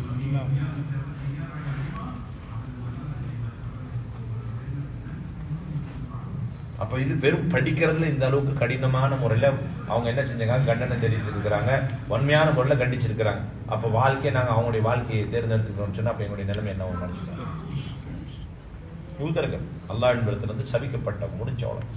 அப்ப இது வெறும் படிக்கிறதுல இந்த அளவுக்கு கடினமான முறையில அவங்க என்ன செஞ்சாங்க கண்டனம் தெரிவிச்சிருக்கிறாங்க வன்மையான முறையில கண்டிச்சிருக்கிறாங்க அப்ப வாழ்க்கையை நாங்க அவங்களுடைய வாழ்க்கையை தேர்ந்தெடுத்துக்கிறோம்னு சொன்னா அப்ப எங்களுடைய நிலைமை என்ன நினைச்சுக்கோங்க யூதர்கள் அல்லாஹ்விடத்திலிருந்து சபிக்கப்பட்ட முடிச்சவளம்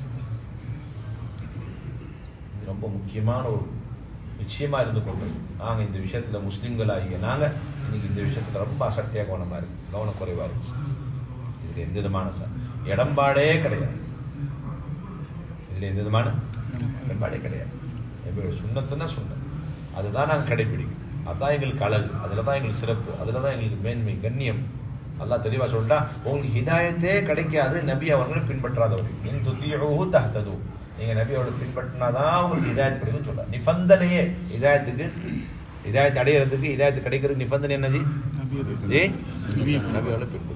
இது ரொம்ப முக்கியமான ஒரு நிச்சயமா இருந்து கொண்டு நாங்க இந்த விஷயத்துல முஸ்லிம்கள் ஆகிய நாங்க இன்னைக்கு இந்த விஷயத்துல ரொம்ப அசட்டையா கவனமா இருக்கு கவனக்குறைவா இருக்கு இதுல எந்த விதமான ச- இடம்பாடே கிடையாது இதுல எந்த விதமான இடம்பாடே கிடையாது எப்படி சுண்ணத்துன்னா சுண்ணம் அதுதான் நாங்க கடைபிடிக்கும் அதுதான் எங்களுக்கு அழகு அதுல தான் எங்களுக்கு சிறப்பு அதுல தான் எங்களுக்கு மேன்மை கண்ணியம் அல்லாஹ் தெளிவா சொல்லிட்டா உங்களுக்கு ஹிதாயத்தே கிடைக்காது நபி அவர்களை பின்பற்றாதவர் இன் துத்தியோ தஹ்தது நீங்க நபி அவர்களை பின்பற்றினாதான் உங்களுக்கு ஹிதாயத் கிடைக்கும்னு சொல்றார் நிபந்தனையே ஹிதாயத்துக்கு ஹிதாயத் அடையிறதுக்கு ஹிதாயத்து கிடைக்கிறதுக்கு நிபந்தனை என்னது ஜி நபி அவர்களை பின்பற்று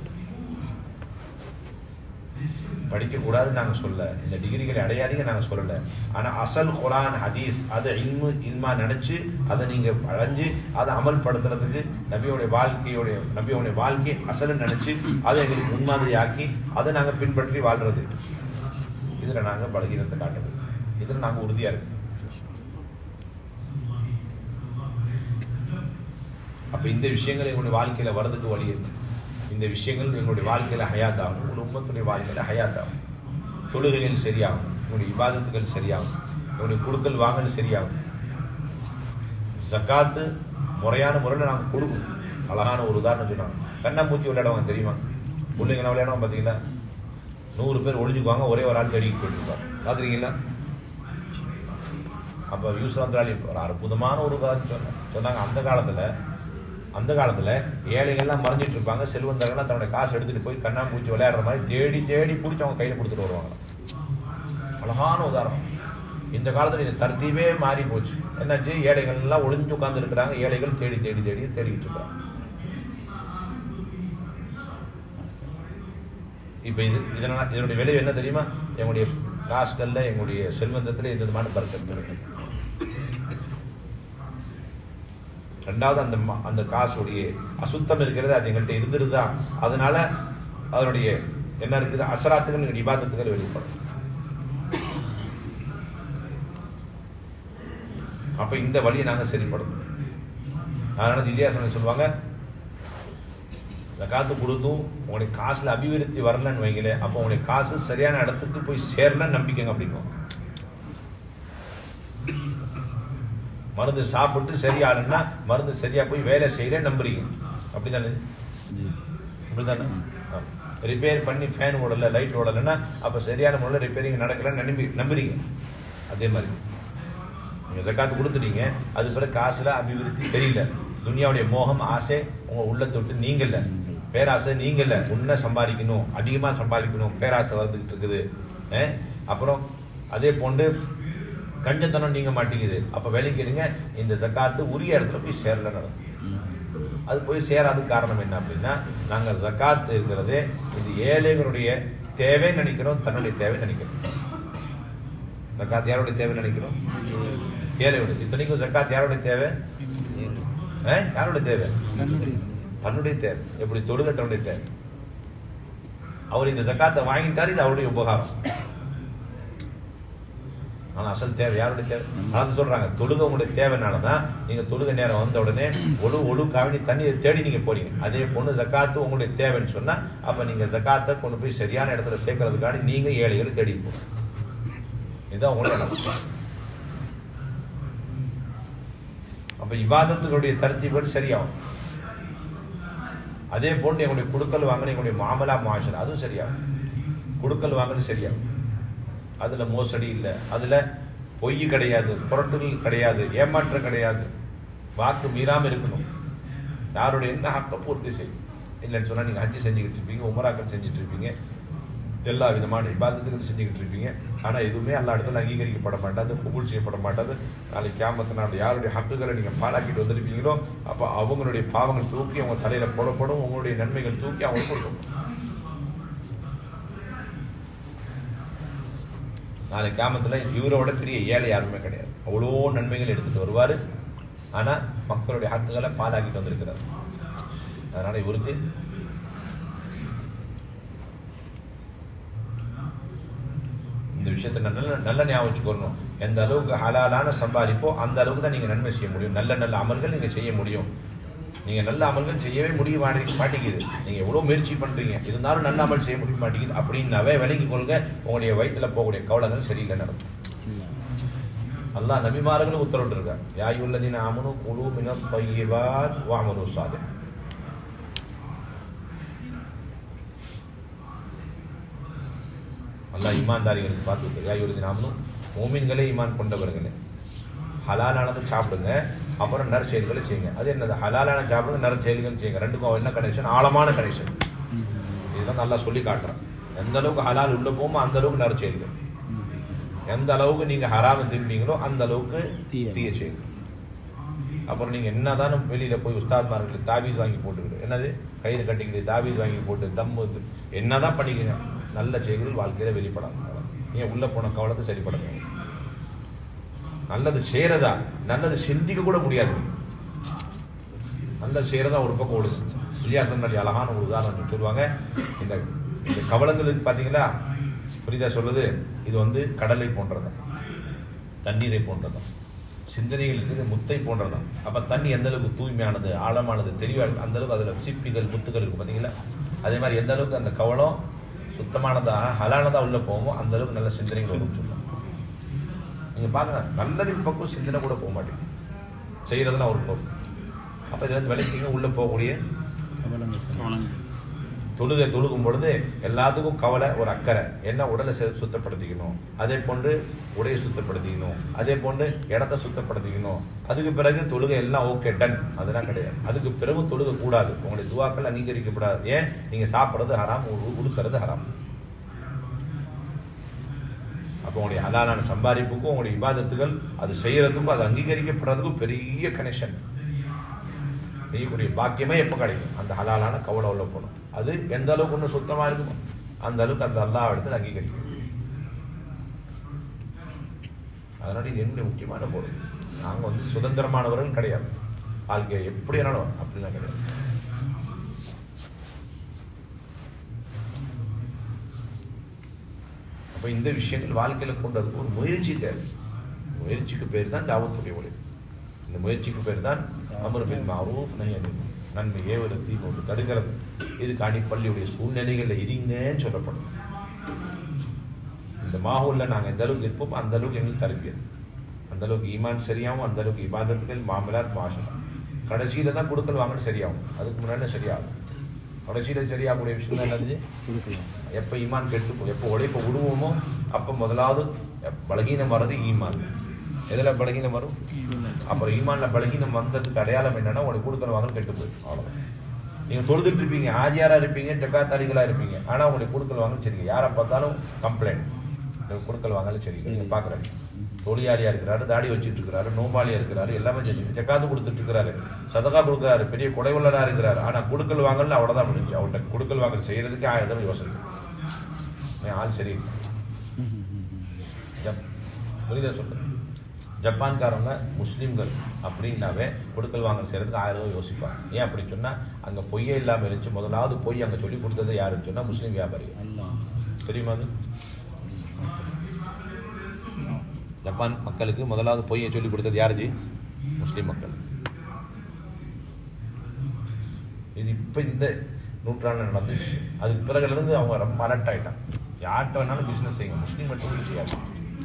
படிக்க கூடாதுன்னு நாங்க சொல்ல இந்த டிகிரிகளை அடையாதீங்க நாங்க சொல்லல ஆனா அசல் குரான் ஹதீஸ் அதை இல்மு இல்மா நினைச்சு அதை நீங்க அடைஞ்சு அதை அமல்படுத்துறதுக்கு நபியோடைய வாழ்க்கையோடைய நபியோடைய வாழ்க்கை அசல் நினைச்சு அதை எங்களுக்கு முன்மாதிரி ஆக்கி அதை நாங்க பின்பற்றி வாழ்றது இதுல நாங்க பலகீனத்தை காட்டுறது இதுல நாங்க உறுதியா இருக்கோம் அப்ப இந்த விஷயங்கள் எங்களுடைய வாழ்க்கையில வர்றதுக்கு வழி இருக்கு இந்த விஷயங்கள் எங்களுடைய வாழ்க்கையில ஹயாத் ஆகும் உங்களுடைய உம்மத்துடைய வாழ்க்கையில ஹயாத் ஆகும் தொழுகைகள் சரியாகும் உங்களுடைய இபாதத்துகள் சரியாகும் உங்களுடைய கொடுக்கல் வாங்கல் சரியாகும் ஜக்காத்து முறையான முறையில் நாங்கள் கொடுக்கணும் அழகான ஒரு உதாரணம் சொன்னாங்க கண்ணாமூச்சி விளையாடுவாங்க தெரியுமா பிள்ளைங்க விளையாடுவாங்க பார்த்தீங்களா நூறு பேர் ஒளிஞ்சுக்குவாங்க ஒரே ஒரு ஆள் தேடிக்கு போயிட்டுருப்பாங்க பார்த்துருக்கீங்களா அப்போ யூஸ்வந்திராளி ஒரு அற்புதமான ஒரு உதாரணம் சொன்னாங்க சொன்னாங்க அந்த காலத்தில் அந்த காலத்துல ஏழைகள்லாம் மறைஞ்சிட்டு இருப்பாங்க செல்வந்தர்கள்லாம் தன்னுடைய காசு எடுத்துட்டு போய் கண்ணாம்பூச்சி விளையாடுற மாதிரி தேடி தேடி பிடிச்சி அவங்க கையில கொடுத்துட்டு வருவாங்க அழகான உதாரணம் இந்த காலத்துல இந்த தர்த்தீவே மாறி போச்சு என்னாச்சு ஏழைகள் எல்லாம் ஒளிஞ்சு உட்கார்ந்து இருக்கிறாங்க ஏழைகள் தேடி தேடி தேடி தேடிக்கிட்டு இருக்காங்க இப்ப இது இதனால இதனுடைய விளைவு என்ன தெரியுமா எங்களுடைய காசுகள்ல எங்களுடைய செல்வந்தத்துல எந்த விதமான பர்க்கத்து இருக்கு ரெண்டாவது அந்த ம- அந்த காசுடைய அசுத்தம் இருக்கிறது அது எங்கள்கிட்ட இருந்துருதா அதனால அதனுடைய என்ன இருக்குது அசராத்துகள் எங்கள் இபாதத்துகள் வெளிப்படும் அப்ப இந்த வழியை நாங்க சரிப்படுத்தணும் அதனால இலியாசன் சொல்லுவாங்க ஜகாத்து கொடுத்தும் உங்களுடைய காசுல அபிவிருத்தி வரலன்னு வைங்களேன் அப்போ உங்களுடைய காசு சரியான இடத்துக்கு போய் சேரலன்னு நம்பிக்கைங்க அப்படின்னுவாங்க மருந்து சாப்பிட்டு சரியாகலன்னா மருந்து சரியா போய் வேலை செய்யல நம்புறீங்க அப்படிதானே அப்படிதானே ரிப்பேர் பண்ணி ஃபேன் ஓடல லைட் ஓடலைன்னா அப்ப சரியான முறையில் ரிப்பேரிங் நடக்கலன்னு நம்பி நம்புறீங்க அதே மாதிரி நீங்க ஜக்காத்து கொடுத்துட்டீங்க அது பிறகு காசுல அபிவிருத்தி தெரியல துனியாவுடைய மோகம் ஆசை உங்க உள்ளத்தை விட்டு நீங்கல்ல பேராசை நீங்கல்ல உன்ன சம்பாதிக்கணும் அதிகமா சம்பாதிக்கணும் பேராசை வந்துகிட்டு இருக்குது அஹ், அப்புறம் அதே போன்று கஞ்சத்தனம் நீங்க மாட்டேங்குது அப்ப விளைக்கிறீங்க இந்த ஜக்காத்து உரிய இடத்துல போய் சேரல நடக்கும் அது போய் சேராத காரணம் என்ன அப்படின்னா நாங்கள் ஜக்காத் இருக்கிறதே இது ஏழைகளுடைய தேவைன்னு நினைக்கிறோம் தன்னுடைய தேவை நினைக்கிறோம் ஜக்காத் யாருடைய தேவை நினைக்கிறோம் ஏழையுடைய இத்தனைக்கும் ஜக்காத் யாருடைய தேவை ஆ? யாருடைய தேவை தன்னுடைய தேவை எப்படி தொழுக தன்னுடைய தேவை அவர் இந்த ஜக்காத்தை வாங்கிட்டார் இது அவருடைய உபகாரம் ஆனா அசல் தேவை யாருடைய தேவை அதான் சொல்றாங்க தொழுக உங்களுடைய தேவைனால தான் நீங்க தொழுக நேரம் வந்த உடனே ஒழு ஒழு காவணி தண்ணியை தேடி நீங்க போறீங்க அதே பொண்ணு ஜக்காத்து உங்களுடைய தேவைன்னு சொன்னா அப்ப நீங்க ஜக்காத்தை கொண்டு போய் சரியான இடத்துல சேர்க்கறதுக்காண்டி நீங்க ஏழைகளை தேடி போகணும் இதுதான் உங்களுடைய நடக்கும் அப்ப இவாதத்துகளுடைய தரத்திபடி சரியாகும் அதே போன்று எங்களுடைய குடுக்கல் வாங்கல் எங்களுடைய மாமலா மாஷன் அதுவும் சரியாகும் குடுக்கல் வாங்கல் சரியாகும் அதுல மோசடி இல்லை அதுல பொய் கிடையாது புரட்டுகள் கிடையாது ஏமாற்றம் கிடையாது வாக்கு மீறாம இருக்கணும் யாருடைய என்ன ஹக்க பூர்த்தி செய்யும் இல்லைன்னு சொன்னா நீங்க ஹஜ்ஜி செஞ்சுக்கிட்டு இருப்பீங்க உமராக்கள் செஞ்சுட்டு இருப்பீங்க எல்லா விதமான இபாதத்துகள் செஞ்சுக்கிட்டு இருப்பீங்க ஆனா எதுவுமே எல்லா இடத்துல அங்கீகரிக்கப்பட மாட்டாது கபூல் செய்யப்பட மாட்டாது நாளைக்கு கியாமத்து நாள் யாருடைய ஹக்குகளை நீங்க பாலாக்கிட்டு வந்திருப்பீங்களோ அப்ப அவங்களுடைய பாவங்கள் தூக்கி அவங்க தலையில போடப்படும் உங்களுடைய நன்மைகள் தூக்கி அவங்களுக்கு கொடுக்கும் நாளை கியாமத்துல இவரோட பெரிய ஏழை யாருமே கிடையாது அவ்வளோ நன்மைகள் எடுத்துட்டு வருவாரு ஆனா மக்களுடைய ஹக்குகளை பாலாக்கிட்டு வந்திருக்கிறார் அதனால இவருக்கு இந்த விஷயத்தை நல்ல நல்ல ஞாபகம் வச்சுக்கணும் எந்த அளவுக்கு ஹலாலான சம்பாதிப்போ அந்த அளவுக்கு தான் நீங்க நன்மை செய்ய முடியும் நல்ல நல்ல அமல்கள் நீங்க செய்ய முடியும் நீங்க நல்ல அமல்கள் செய்யவே முடிய மாட்டேங்குது மாட்டேங்குது நீங்க எவ்வளவு முயற்சி பண்றீங்க இருந்தாலும் நல்ல அமல் செய்ய முடிய மாட்டேங்குது அப்படின்னாவே விலகி கொள்க உங்களுடைய வயித்துல போகக்கூடிய கவலங்கள் சரியில்லை நடக்கும் அல்லாஹ் நபிமார்களும் உத்தரவிட்டு இருக்கார் யாயுள்ளதின் அமனு குழு மின தொய்யவாத் வாமனு சாதே அல்லாஹ் ஈமான்தாரிகளுக்கு பார்த்து உத்தரவு யாயுள்ளதின் அமனு மூமின்களே ஈமான் கொண்டவர்களே ஹலாலானதை சாப்பிடுங்க அப்புறம் நற்செயல்களை செய்யுங்க அது என்னது ஹலாலான சாப்பிடுங்க நற்செயல்கள் செய்யுங்க ரெண்டுக்கும் என்ன கனெக்ஷன் ஆழமான கனெக்ஷன் இதுதான் நல்லா சொல்லி காட்டுறேன் எந்த அளவுக்கு ஹலால் உள்ள போமோ அந்த அளவுக்கு நற்செயல்கள் எந்த அளவுக்கு நீங்க ஹராம தின்பீங்களோ அந்த அளவுக்கு தீய. தீய செயல் அப்புறம் நீங்க என்னதான் வெளியில போய் உஸ்தாத்மார்களுக்கு தாபீஸ் வாங்கி போட்டுக்கிட்டு என்னது கையில கட்டிக்கிட்டு தாபீஸ் வாங்கி போட்டு தம்மு இது, என்னதான் பண்ணிக்கங்க நல்ல செயல்கள் வாழ்க்கையில வெளிப்படாது நீங்க உள்ள போன கவலத்தை சரிப்படுங்க நல்லது செய்யறதா நல்லது சிந்திக்க கூட முடியாது நல்லது செய்யறதா ஒரு பக்கம் ஓடுது இலியாசன் அலி அழகான ஒரு உதாரணம் சொல்லுவாங்க இந்த இந்த கவலங்களுக்கு பாத்தீங்களா புரியுதா சொல்லுது இது வந்து கடலை போன்றதான் தண்ணீரை போன்றதான் சிந்தனைகள் இருக்குது முத்தை போன்றதான் அப்ப தண்ணி எந்த அளவுக்கு தூய்மையானது ஆழமானது தெளிவானது அந்த அளவுக்கு அதுல சிப்பிகள் முத்துகள் இருக்கு பாத்தீங்களா அதே மாதிரி எந்த அளவுக்கு அந்த கவலம் சுத்தமானதா ஹலானதா உள்ள போவோமோ அந்த அளவுக்கு நல்ல சிந்தனைகள் வரும்னு சொல்லுவாங்க நீங்க பாருங்க நல்லதுக்கு பக்கம் சிந்தனை கூட போக மாட்டேங்குது செய்யறதுலாம் ஒரு போகும் அப்ப இதுல இருந்து விலைக்குங்க உள்ள போகக்கூடிய கவனங்கள் தொழுகை தொழுகும் பொழுது எல்லாத்துக்கும் கவலை ஒரு அக்கறை என்ன உடலை சு- சுத்தப்படுத்திக்கணும் அதே போன்று உடையை சுத்தப்படுத்திக்கணும் அதே போன்று இடத்த சுத்தப்படுத்திக்கணும் அதுக்கு பிறகு தொழுகை எல்லாம் ஓகே டன் அதெல்லாம் கிடையாது அதுக்கு பிறகு தொழுகை கூடாது உங்களுடைய துவாக்கள் அங்கீகரிக்கப்படாது ஏன் நீங்க சாப்பிடுறது ஹராம் உடு- உடுக்கிறது ஹராம் அப்போ உங்களுடைய ஹலாலான சம்பாதிப்புக்கும் உங்களுடைய இபாதத்துகள் அது செய்யறதுக்கும் அது அங்கீகரிக்கப்படுறதுக்கும் பெரிய கனெக்ஷன் செய்யக்கூடிய பாக்கியமே எப்போ கிடைக்கும் அந்த ஹலாலான கவலை உள்ள போகணும் அது எந்த அளவுக்கு இன்னும் சுத்தமா இருக்குமோ அந்த அளவுக்கு அந்த அல்லாஹ் இடத்துல அங்கீகரிக்கும் அதனால இது என்னுடைய முக்கியமான பொருள் நாங்க வந்து சுதந்திரமானவர்கள் கிடையாது வாழ்க்கை எப்படி வேணாலும் அப்படிலாம் கிடையாது அப்ப இந்த விஷயங்கள் வாழ்க்கையில கொண்டு வரதுக்கு ஒரு முயற்சி தேவை முயற்சிக்கு பேர் தான் தாவத்துடைய ஒளி இந்த முயற்சிக்கு பேர் தான் அமர் பின் மாரூஃப் நஹி அனில் முன்கர். நன்மை ஏவல தீமோடு தடுக்கிறது இதுக்காண்டி பள்ளியுடைய சூழ்நிலைகள்ல இருங்கன்னு சொல்லப்படும் இந்த மாஹூல்ல நாங்க எந்த அளவுக்கு இருப்போம் அந்த அளவுக்கு எங்களுக்கு தரப்பியது அந்த அளவுக்கு ஈமான் சரியாகும் அந்த அளவுக்கு இபாதத்துகள் மாமலாத் மாஷம் கடைசியில தான் கொடுக்கல் வாங்கல் சரியாகும் அதுக்கு முன்னாடி சரியாகும் கடைசியில சரியாகக்கூடிய விஷயம் தான் என்னது எப்போ ஈமான் கெட்டு போ- எப்போ உழைப்ப விடுவோமோ அப்போ முதலாவது பலகீனம் வர்றது ஈமான் எதுல பலகீனம் வரும் அப்புறம் ஈமான்ல பலகீனம் வந்ததுக்கு அடையாளம் என்னன்னா உனக்கு கொடுக்கல் வாங்கல் கெட்டு போயிடும் அவ்வளவுதான் நீங்க தொழுதுட்டு இருப்பீங்க ஆஜியாரா இருப்பீங்க ஜக்காத்தாளிகளா இருப்பீங்க ஆனா உங்களுக்கு கொடுக்கல் வாங்கல் சரிங்க யாரை பார்த்தாலும் கம்ப்ளைண்ட் கொடுக்கல் வாங்கல் சரி நீங்க பாக்குறீங்க தொழிலாளியா இருக்கிறாரு தாடி வச்சுட்டு இருக்கிறாரு நோம்பாளியா இருக்கிறாரு எல்லாமே செஞ்சு ஜக்காத்து கொடுத்துட்டு இருக்கிறாரு சதகா கொடுக்குறாரு பெரிய கொடைவள்ளரா இருக்கிறாரு ஆனா கொடுக்கல் வாங்கல அவ்வளவுதான் முடிஞ்சு அவர்கிட்ட கொடுக்கல் வாங்கல் செய்யறதுக்கு ஆயிரம் தடவை யோசனை என் ஆள் சரி ஜப் புரியுதா சொல்றேன் ஜப்பான்காரங்க முஸ்லீம்கள் அப்படின்னாவே கொடுக்கல் வாங்கல் செய்யறதுக்கு ஆயிரம் ரூபாய் யோசிப்பாங்க ஏன் அப்படின்னு சொன்னா அங்க பொய்யே இல்லாம இருந்துச்சு முதலாவது பொய் அங்க சொல்லி கொடுத்தது யாருன்னு சொன்னா முஸ்லீம் வியாபாரிகள் அல்லாஹ் தெரியுமா அது ஜப்பான் மக்களுக்கு முதலாவது பொய்யை சொல்லி கொடுத்தது யாரு ஜி முஸ்லீம் மக்கள் இது இப்ப இந்த நூற்றாண்டு நடந்துச்சு அதுக்கு பிறகுல இருந்து அவங்க ரொம்ப அலர்ட் ஆயிட்டாங்க யார்கிட்ட வேணாலும் பிசினஸ் செய்யுங்க முஸ்லீம் மட்டும் செய்யாது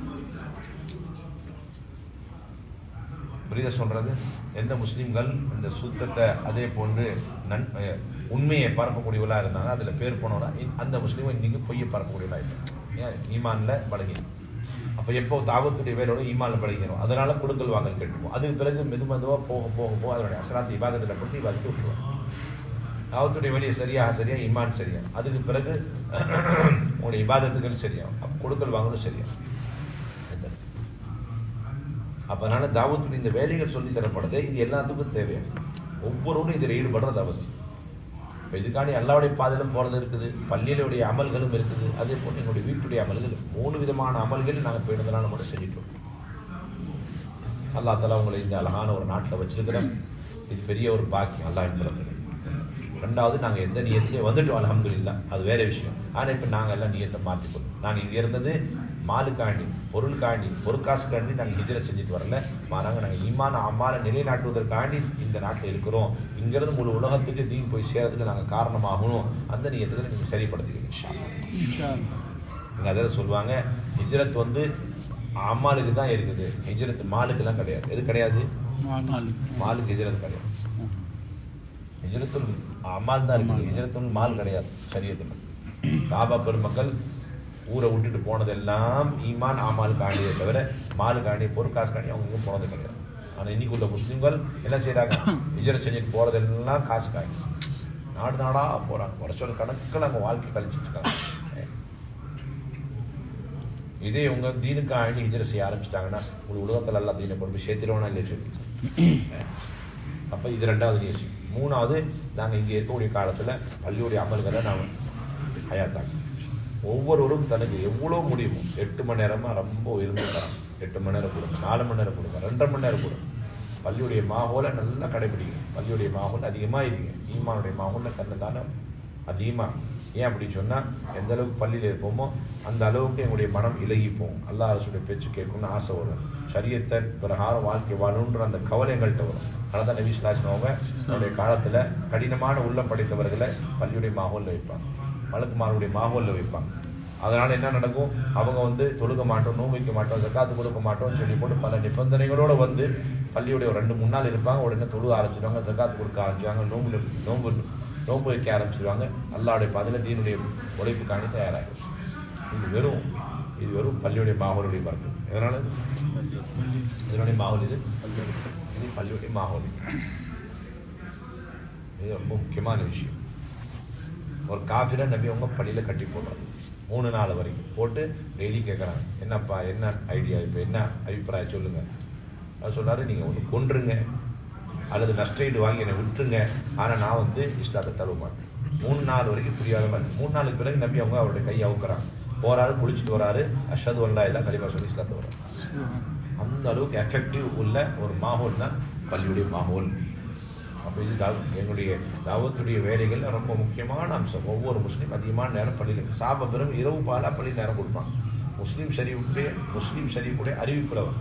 புரியுதா சொல்றது எந்த முஸ்லீம்கள் இந்த சுத்தத்தை அதே போன்று நன் அஹ் உண்மையை பரப்பக்கூடியவளா இருந்தாங்க அதுல பேர் போனவனா அந்த முஸ்லீம் இன்னைக்கு பொய்யை பரப்பக்கூடியவளா இருக்காங்க ஏன் ஈமான்ல பழகி அப்ப எப்போ தாவத்துடைய வேலையோட ஈமான்ல பழகிக்கிறோம் அதனால கொடுக்கல் வாங்கல் கெட்டுப்போம் அதுக்கு பிறகு மெது மெதுவா போக போக போக அதனுடைய அசராத் இபாதத்துல போட்டு இபாதத்தை விட்டுருவோம் தாவத்துடைய வேலையை சரியா சரியா ஈமான் சரியா அதுக்கு பிறகு உங்களுடைய இபாதத்துகள் சரியா அப்ப கொடுக்கல் வாங்கலும் சரியா இது. அப்ப அதனால தாவத்துடைய இந்த வேலைகள் சொல்லி தரப்படுது இது எல்லாத்துக்கும் தேவை ஒவ்வொருவரும் இதில் ஈடுபடுறது அவசியம் இப்போ இதுக்காண்டி எல்லாருடைய பாதையிலும் போகிறது இருக்குது பள்ளியிலுடைய அமல்களும் இருக்குது அதே போல் எங்களுடைய வீட்டுடைய அமல்கள் மூணு விதமான அமல்கள் நாங்கள் போயிடுறதுனால நம்ம செஞ்சிட்டோம் அல்லா தலா உங்களை இந்த அழகான ஒரு நாட்டில் வச்சிருக்கிறோம் இது பெரிய ஒரு பாக்கியம் அல்லா என்பதில் ரெண்டாவது நாங்கள் எந்த நியத்திலையும் வந்துட்டோம் அல்ஹம்துலில்லாஹ் அது வேற விஷயம் ஆனால் இப்போ நாங்கள் எல்லாம் நியத்தை மாற்றிக்கணும் நாங்கள் இங்கே இருந்தது மாலுக்காண்டி பொருளுக்காண்டி பொருட்காசுக்காண்டி நாங்கள் ஹிஜரை செஞ்சுட்டு வரல மாறாங்க நாங்கள் ஈமான அம்மால நிலைநாட்டுவதற்காண்டி இந்த நாட்டில் இருக்கிறோம் இங்கிருந்து முழு உலகத்துக்கு தீன் போய் சேரதுக்கு நாங்கள் காரணமாகணும் அந்த நியத்தில் நீங்கள் சரிப்படுத்திக்கணும் இன்ஷா அல்லாஹ். இன்ஷா அல்லாஹ். இங்க அதில் சொல்லுவாங்க ஹிஜ்ரத் வந்து அம்மாளுக்கு தான் இருக்குது ஹிஜ்ரத் மாலுக்கெல்லாம் கிடையாது எது கிடையாது மால் மாலுக்கு ஹிஜ்ரத் கிடையாது ஹிஜ்ரத்துல் அமால் தான் இருக்குது ஹிஜ்ரத்துல் மால் கிடையாது சரியத்தில் சாபா பெருமக்கள் ஊரை விட்டுட்டு போனதெல்லாம் ஈமான் ஆமால் காண்டியே தவிர மால் காண்டி பொருட்காசு காண்டி அவங்க எங்கேயும் போனது கிடையாது ஆனால் இன்னைக்கு உள்ள முஸ்லீம்கள் என்ன செய்றாங்க ஹிஜ்ரத் செஞ்சுட்டு போறதெல்லாம் காசு காண்டி நாடு நாடா போறாங்க வருஷம் கணக்கில் அவங்க வாழ்க்கை கழிச்சிட்டு இருக்காங்க இதே உங்க தீனுக்கு ஆண்டி ஹிஜ்ரத் செய்ய ஆரம்பிச்சிட்டாங்கன்னா ஒரு உலகத்தில் எல்லாம் தீனை கொண்டு போய் சேர்த்திருவோனா இல்லையா சொல்லி அப்ப இது ரெண்டாவது நிகழ்ச்சி மூணாவது நாங்க இங்க இருக்கக்கூடிய காலத்துல பள்ளியுடைய அமல்களை நாம ஹயாத்தாங்க ஒவ்வொருவரும் தனக்கு எவ்வளவு முடியுமோ எட்டு மணி நேரமா ரொம்ப இருந்து தரோம் எட்டு மணி நேரம் கொடுங்க நாலு மணி நேரம் கொடுங்க ரெண்டரை மணி நேரம் கொடுங்க பள்ளியுடைய மாகோலை நல்லா கடைபிடிங்க பள்ளியுடைய மாகோல் அதிகமா இருங்க ஈமானுடைய மாகோல்ல தன்னை தானே அதிகமா ஏன் அப்படின்னு சொன்னா எந்த அளவுக்கு பள்ளியில இருப்போமோ அந்த அளவுக்கு எங்களுடைய மனம் இலகி போகும் அல்லாஹ் அரசுடைய பேச்சு கேட்கணும்னு ஆசை வரும் சரியத்தை பிரகாரம் வாழ்க்கை வாழணுன்ற அந்த கவலை எங்கள்கிட்ட வரும் அதனால தான் நபி ஸல்லல்லாஹு அவங்க அவருடைய காலத்துல கடினமான உள்ளம் படைத்தவர்களை பள்ளியுடைய மாகோல்ல வைப்பாங்க மலக்குமாருடைய மாகோல்ல வைப்பாங்க அதனால என்ன நடக்கும் அவங்க வந்து தொழுக மாட்டோம் நோம்பு வைக்க மாட்டோம் ஜக்காத்து கொடுக்க மாட்டோம்னு சொல்லி போட்டு பல நிபந்தனைகளோட வந்து பள்ளியுடைய ஒரு ரெண்டு மூணு நாள் இருப்பாங்க உடனே தொழுக ஆரம்பிச்சிடுவாங்க ஜக்காத்து கொடுக்க ஆரம்பிச்சிடுவாங்க நோம்பு நோம்பு நோம்பு வைக்க ஆரம்பிச்சிடுவாங்க அல்லாவுடைய பதில தீனுடைய உழைப்புக்காண்டி தயாராகும் இது வெறும் இது வெறும் பள்ளியுடைய மாகோலுடைய பறக்கு எதனால இதனுடைய மாகோல் இது இது பள்ளியுடைய மாகோல் இது ரொம்ப முக்கியமான விஷயம் ஒரு காஃபிரை நம்பி அவங்க பள்ளியில் கட்டி போடுறாங்க மூணு நாள் வரைக்கும் போட்டு டெய்லி கேட்குறாங்க என்னப்பா என்ன ஐடியா இப்போ என்ன அபிப்பிராயம் சொல்லுங்க அவர் சொல்றாரு நீங்கள் ஒன்று கொன்றுங்க அல்லது நஷ்டஈடு வாங்கி என்னை விட்டுருங்க ஆனால் நான் வந்து இஸ்லாத்தை தழுவ மாட்டேன் மூணு நாள் வரைக்கும் புரியாத மாதிரி மூணு நாளுக்கு பிறகு நம்பி அவங்க அவருடைய கையை அவுக்குறாங்க போறாரு குளிச்சுட்டு வராரு அஷது வல்லா இல்லா கலிமா சொல்லி இஸ்லாத்தை வர்றாரு அந்த அளவுக்கு எஃபெக்டிவ் உள்ள ஒரு மாஹோல் தான் பள்ளியுடைய மாஹோல் அப்போ இது தாவ எங்களுடைய தாவத்துடைய வேலைகள் ரொம்ப முக்கியமான அம்சம் ஒவ்வொரு முஸ்லீம் அதிகமான நேரம் பள்ளியில் சாப பெரும் இரவு பாலா பள்ளி நேரம் கொடுப்பான் முஸ்லீம் ஷரீஃபுடைய முஸ்லீம் ஷரீஃபுடைய அறிவிப்புலவர்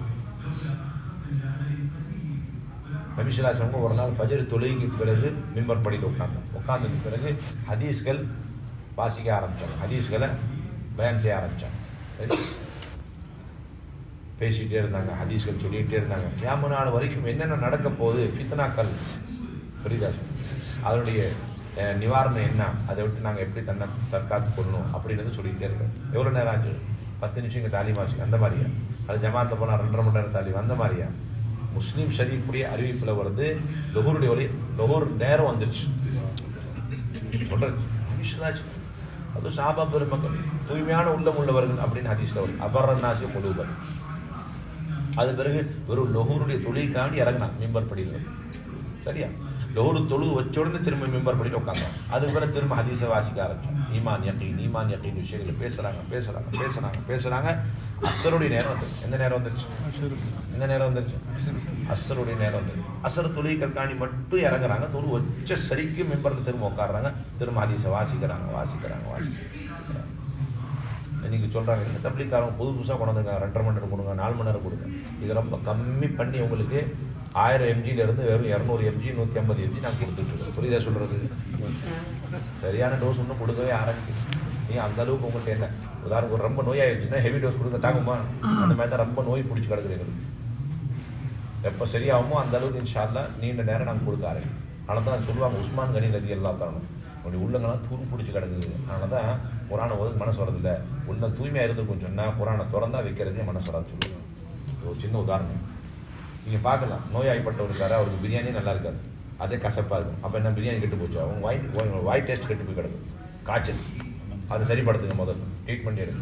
நபிசுலாசவங்க ஒரு நாள் ஃபஜர் தொழுகைக்கு பிறகு மிம்பர் படியில் உட்காந்து உட்கார்ந்ததுக்கு பிறகு ஹதீஸ்கள் வாசிக்க ஆரம்பிச்சாங்க ஹதீஸ்களை பயன் செய்ய ஆரம்பிச்சாங்க சரி? பேசிட்டே இருந்தாங்க ஹதீஸ்கள் சொல்லிகிட்டே இருந்தாங்க கியாம நாள் வரைக்கும் என்னென்ன நடக்க போகுது ஃபித்னாக்கள் புரியுதா அதனுடைய அஹ், நிவாரணம் என்ன அதை விட்டு நாங்கள் எப்படி தன்னை தற்காத்து கொள்ளணும் அப்படின்னு சொல்லிக்கிட்டே இருக்கோம் எவ்வளோ நேரம் ஆச்சு பத்து நிமிஷம் இங்கே தாலி வாசி அந்த மாதிரியா அது ஜமாத்தில் போனால் ரெண்டரை மணி நேரம் தாலி அந்த மாதிரியா முஸ்லீம் ஷரீஃபுடைய அறிவிப்பில் வருது லொஹூருடைய ஒளி லொஹூர் நேரம் வந்துருச்சு சொல்றது ஹதீஸ்லாச்சு. அது சாபா பெருமக்கள் தூய்மையான உள்ளம் உள்ளவர்கள் அப்படின்னு ஹதீஸ்ல வரும் அபர்ணாசி முழுவர் அது பிறகு வெறும் லொஹூருடைய தொழிலுக்காண்டி இறங்கினான் மிம்பர் படியில் சரியா லோரு தொழு வச்ச உடனே திரும்ப மெம்பர் பண்ணிட்டு உட்காந்தாங்க அதுக்கு பிறகு திரும்ப ஹதீஸை வாசிக்க ஆரம்பிச்சாங்க ஈமான் யக்கீன் ஈமான் யக்கீன் விஷயங்களை பேசுறாங்க பேசுறாங்க பேசுறாங்க பேசுறாங்க அசருடைய நேரம் வந்துருச்சு எந்த நேரம் வந்துருச்சு எந்த நேரம் வந்துருச்சு அசருடைய நேரம் வந்துருச்சு அசர் தொழிற்காண்டி மட்டும் இறங்குறாங்க தொழு வச்ச சரிக்கு மெம்பருக்கு திரும்ப உட்காடுறாங்க திரும்ப ஹதீஸை வாசிக்கிறாங்க வாசிக்கிறாங்க வாசிக்கிறாங்க இன்னைக்கு சொல்றாங்க இந்த தப்ளிக்காரங்க புது புதுசாக கொண்டு வந்திருக்காங்க ரெண்டரை மணி நேரம் கொடுங்க நாலு மணி நேரம் கொடுங்க இது ரொம்ப கம்மி பண்ணி உங்களுக்கு ஆயிரம் எம்ஜில இருந்து வெறும் இரநூறு எம்ஜி நூற்றி ஐம்பது எம்ஜி நான் கொடுத்துட்டு இருக்கோம் புரியுதா சொல்றது சரியான டோஸ் ஒன்றும் கொடுக்கவே ஆரம்பிக்குது நீ அந்த அளவுக்கு உங்கள்கிட்ட என்ன உதாரணத்துக்கு ரொம்ப நோயாயிருச்சுன்னா ஹெவி டோஸ் கொடுக்க தாங்குமா அந்த மாதிரி தான் ரொம்ப நோய் பிடிச்சி கிடக்குது எங்களுக்கு எப்போ சரியாகுமோ அந்த அளவுக்கு இன்ஷால்லா நீண்ட நேரம் நாங்கள் கொடுக்க ஆரம்பிக்கும் அதனால தான் சொல்லுவாங்க உஸ்மான் கனி நதி எல்லா தரணும் அப்படி உள்ளங்கெல்லாம் துரு பிடிச்சி கிடக்குது அதனால தான் குரானை ஓதுக்கு மனசு வரதில்ல உள்ள தூய்மையாக இருந்திருக்கும் சொன்னால் குரானை திறந்தா வைக்கிறதுக்கே மனசு வராது சொல்லுவாங்க இது ஒரு சின்ன உதாரணம் நீங்கள் பார்க்கலாம் நோயாய்ப்பட்டவர் இருக்காரு அவருக்கு பிரியாணி நல்லா இருக்காது அதே கசப்பாக இருக்கும் அப்போ என்ன பிரியாணி கெட்டு போச்சு அவங்க வாய் வாய்- வாய் டேஸ்ட் கெட்டு போய் கிடக்கும் காய்ச்சல் அதை சரிப்படுத்துங்க முதல்ல ட்ரீட்மெண்ட் எடுங்க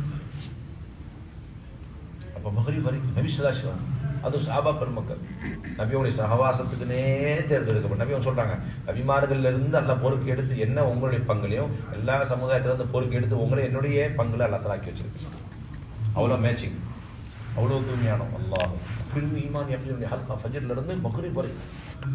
அப்போ மகரி வரைக்கும் நபி சுல்லாஸ்லாம் அது சாபா பெருமக்கள் நபியோடைய சகவாசத்துக்குனே தேர்ந்தெடுக்கப்பட்ட நபி அவங்க சொல்றாங்க நபிமார்கள்ல இருந்து அல்ல பொறுக்கு எடுத்து என்ன உங்களுடைய பங்குலையும் எல்லா சமுதாயத்துல இருந்து பொறுக்கு எடுத்து உங்களை என்னுடைய பங்குல அல்ல ஆக்கி வச்சிருக்கு அவ்வளோ மேட்சிங் அவ்வளோ தூய்மையான அல்லாஹ் அப்படி இருந்து ஈமான் எப்படி ஹல்கா ஃபஜர்ல இருந்து மகரி வரைக்கும்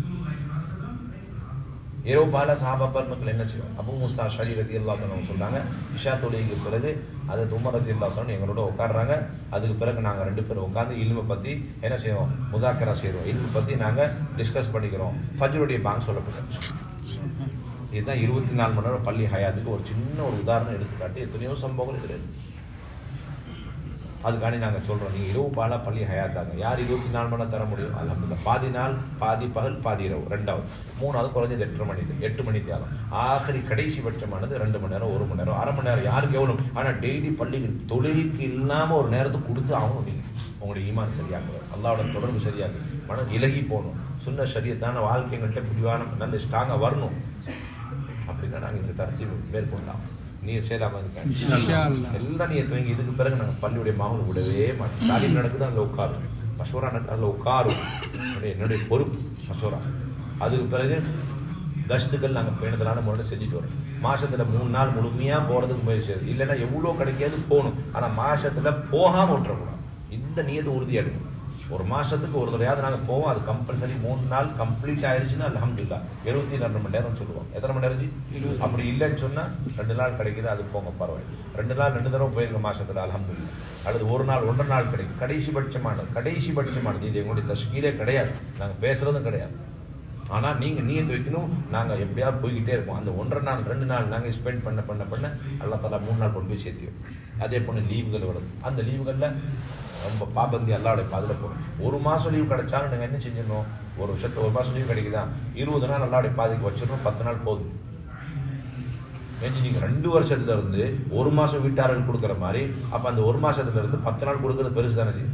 இரவு பால சஹாபா பெருமக்கள் என்ன செய்வோம் அபு முஸ்தா ஷரீ ரதி அவங்க சொன்னாங்க இஷா தொழுகைக்கு பிறகு அது துமர் ரதி அல்லாத்தவன் எங்களோட உட்காடுறாங்க அதுக்கு பிறகு நாங்கள் ரெண்டு பேரும் உட்காந்து இல்மை பற்றி என்ன செய்வோம் முதாக்கரா செய்வோம் இல்மை பற்றி நாங்கள் டிஸ்கஸ் பண்ணிக்கிறோம் ஃபஜ்ருடைய பாங் சொல்லப்பட்டு இதுதான் இருபத்தி நாலு மணி நேரம் பள்ளி ஹயாத்துக்கு ஒரு சின்ன ஒரு உதாரணம் எடுத்துக்காட்டி எத்தனையோ சம்பவங்கள் இதில் இருக்கு அதுக்காண்டி நாங்கள் சொல்கிறோம் நீங்கள் இரவு பாலா பள்ளி ஹயாத்தாங்க யார் இருபத்தி நாலு மணி நேரம் தர முடியும் அல்ஹம்துலில்லாஹ் பாதி நாள் பாதி பகல் பாதி இரவு ரெண்டாவது மூணாவது குறைஞ்சது எட்டு மணி எட்டு மணி தியாகம் ஆఖரி கடைசி பட்சமானது ரெண்டு மணி நேரம் ஒரு மணி நேரம் அரை மணி நேரம் யாருக்கு எவ்வளோ ஆனால் டெய்லி பள்ளிக்கு தொழுகைக்கு இல்லாமல் ஒரு நேரத்தை கொடுத்து ஆகணும் நீங்கள் உங்களுடைய ஈமான் சரியாக்குறது அல்லாவோட தொடர்பு சரியாக்கு மனம் இலகி போகணும் சுன்ன சரியத்தான வாழ்க்கை எங்கள்கிட்ட பிடிவான நல்ல ஸ்ட்ராங்காக வரணும் அப்படின்னா நாங்கள் இந்த தரத்தை மேற்கொள்ளலாம் நீ சேதாம இன்ஷா இருக்கேன் அல்லாஹ். எல்லாம் நீ துவங்கி இதுக்கு பிறகு நாங்கள் பள்ளியுடைய மாமல் விடவே மாட்டோம் தாலீம் நடக்குது அதில் உட்காரும் மசோரா நடக்குது அதில் உட்காரும் என்னுடைய என்னுடைய பொறுப்பு மசோரா அதுக்கு பிறகு கஷ்டுகள் நாங்கள் பேணுதலான முறையில் செஞ்சுட்டு வரோம் மாசத்துல மூணு நாள் முழுமையாக போகிறதுக்கு முயற்சி செய்யுது இல்லைன்னா எவ்வளோ கிடைக்காது போகணும் ஆனால் மாசத்துல போகாமல் விட்டுறக்கூடாது இந்த நியது உறுதி எடுக்கணும் ஒரு மாசத்துக்கு ஒரு தடையாவது நாங்கள் போவோம் அது கம்பல்சரி மூணு நாள் கம்ப்ளீட் ஆயிருச்சுன்னா அல்ஹம்துலில்லா எழுபத்தி ரெண்டு மணி நேரம் சொல்லுவோம் எத்தனை மணி நேரம் ஜி? அப்படி இல்லைன்னு சொன்னா ரெண்டு நாள் கிடைக்குது அது போங்க பரவாயில்ல ரெண்டு நாள் ரெண்டு தடவை போயிருங்க மாசத்துல அல்ஹம்துலில்லா அல்லது ஒரு நாள் ஒன்றரை நாள் கிடைக்கும் கடைசி பட்சமானது கடைசி பட்சமானது இது எங்களுடைய தஷ்கீலே கிடையாது நாங்கள் பேசுறதும் கிடையாது ஆனால் நீங்கள் நீயத்து வைக்கணும் நாங்கள் எப்படியாவது போய்கிட்டே இருப்போம் அந்த ஒன்றரை நாள் ரெண்டு நாள் நாங்கள் ஸ்பெண்ட் பண்ண பண்ண பண்ண அல்லா தலா மூணு நாள் கொண்டு போய் சேர்த்தியோம் அதே போல லீவுகள் வரும் அந்த லீவுகளில் ரொம்ப பாபந்தி அல்லாவுடைய பாதில் போகும் ஒரு மாதம் லீவு கிடைச்சாலும் நீங்கள் என்ன செஞ்சிடணும் ஒரு வருஷத்துல ஒரு மாதம் லீவு கிடைக்குதா இருபது நாள் அல்லாவுடைய பாதிக்கு வச்சிடணும் பத்து நாள் போதும் ஏஞ்சி நீங்கள் ரெண்டு வருஷத்துல இருந்து ஒரு மாதம் வீட்டார்கள் கொடுக்குற மாதிரி அப்போ அந்த ஒரு மாசத்துல இருந்து பத்து நாள் கொடுக்கறது பெருசு தானே ஜி?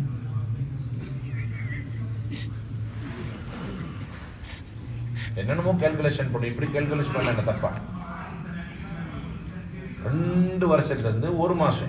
என்னென்னமோ கேல்குலேஷன் பண்ணி இப்படி கேல்குலேஷன் பண்ண என்ன தப்பா ரெண்டு வருஷத்துல இருந்து ஒரு மாசம்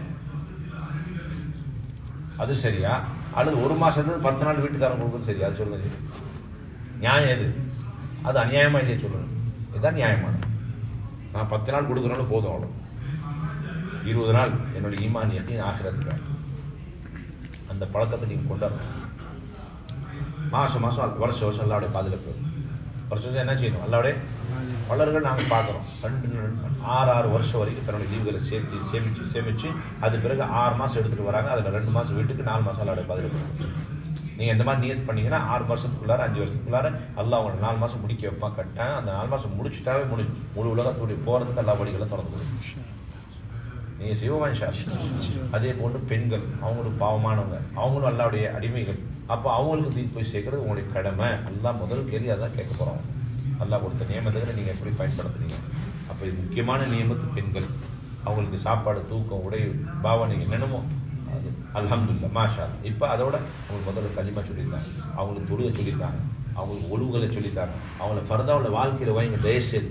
அது சரியா அல்லது ஒரு மாசத்துல பத்து நாள் வீட்டுக்காரன் கொடுக்குறது சரியா அது சொல்லுங்க ஜி. நியாயம் எது அது அநியாயமா இல்லையா சொல்லுங்க இதுதான் நியாயமானது நான் பத்து நாள் கொடுக்குறேன்னு போதும் அவ்வளோ இருபது நாள் என்னுடைய ஈமான் யக்கீன் ஆகிறதுக்கு அந்த பழக்கத்தை நீங்கள் கொண்டாடணும் மாசம் மாசம் வருஷம் வருஷம் அல்லாவுடைய பாதுகாப்பு வருஷம் வருஷம் என்ன செய்யணும் அல்லாவுடைய வளர்கள் நாங்கள் பார்க்குறோம் ரெண்டு ஆறு ஆறு வருஷம் வரைக்கும் தன்னுடைய லீவுகளை சேர்த்து சேமிச்சு சேமிச்சு அது பிறகு ஆறு மாதம் எடுத்துகிட்டு வராங்க அதில் ரெண்டு மாதம் வீட்டுக்கு நாலு மாதம் அல்லாவுடைய பாதுகாப்பு நீங்கள் இந்த மாதிரி நியத் பண்ணீங்கன்னா ஆறு வருஷத்துக்குள்ளார அஞ்சு வருஷத்துக்குள்ளார அல்லாஹ் உங்களை நாலு மாதம் முடிக்க வைப்பான் கட்டேன் அந்த நாலு மாதம் முடிச்சுட்டாவே முடிஞ்சு முழு உலகத்துடைய போகிறதுக்கு எல்லா வழிகளும் திறந்து கொடுக்கும் நீங்கள் சிவமான் ஷா அதே போன்று பெண்கள் அவங்களும் பாவமானவங்க அவங்களும் அல்லாவுடைய அடிமைகள் அப்போ அவங்களுக்கு தீர்ப்பு போய் சேர்க்கறது உங்களுடைய கடமை அல்லாஹ் முதல் கேள்வி அதான் கேட்க போகிறோம் அல்லாஹ் கொடுத்த நியமத்துகளை நீங்கள் எப்படி பயன்படுத்துறீங்க அப்போ இது முக்கியமான நியமத்து பெண்கள் அவங்களுக்கு சாப்பாடு தூக்கம் உடை பாவனை என்னென்னமோ அது அல்ஹம்துலில்லாஹ் மாஷா இப்போ அதோட அவங்களுக்கு முதல்ல களிமா சொல்லியிருந்தாங்க அவங்களுக்கு தொழுகை சொல்லியிருந்தாங்க அவங்களுக்கு ஒழுகுகளை சொல்லித்தாங்க அவங்கள ஃபர்தாவோட வாழ்க்கையில் வைங்க தயவுசெய்து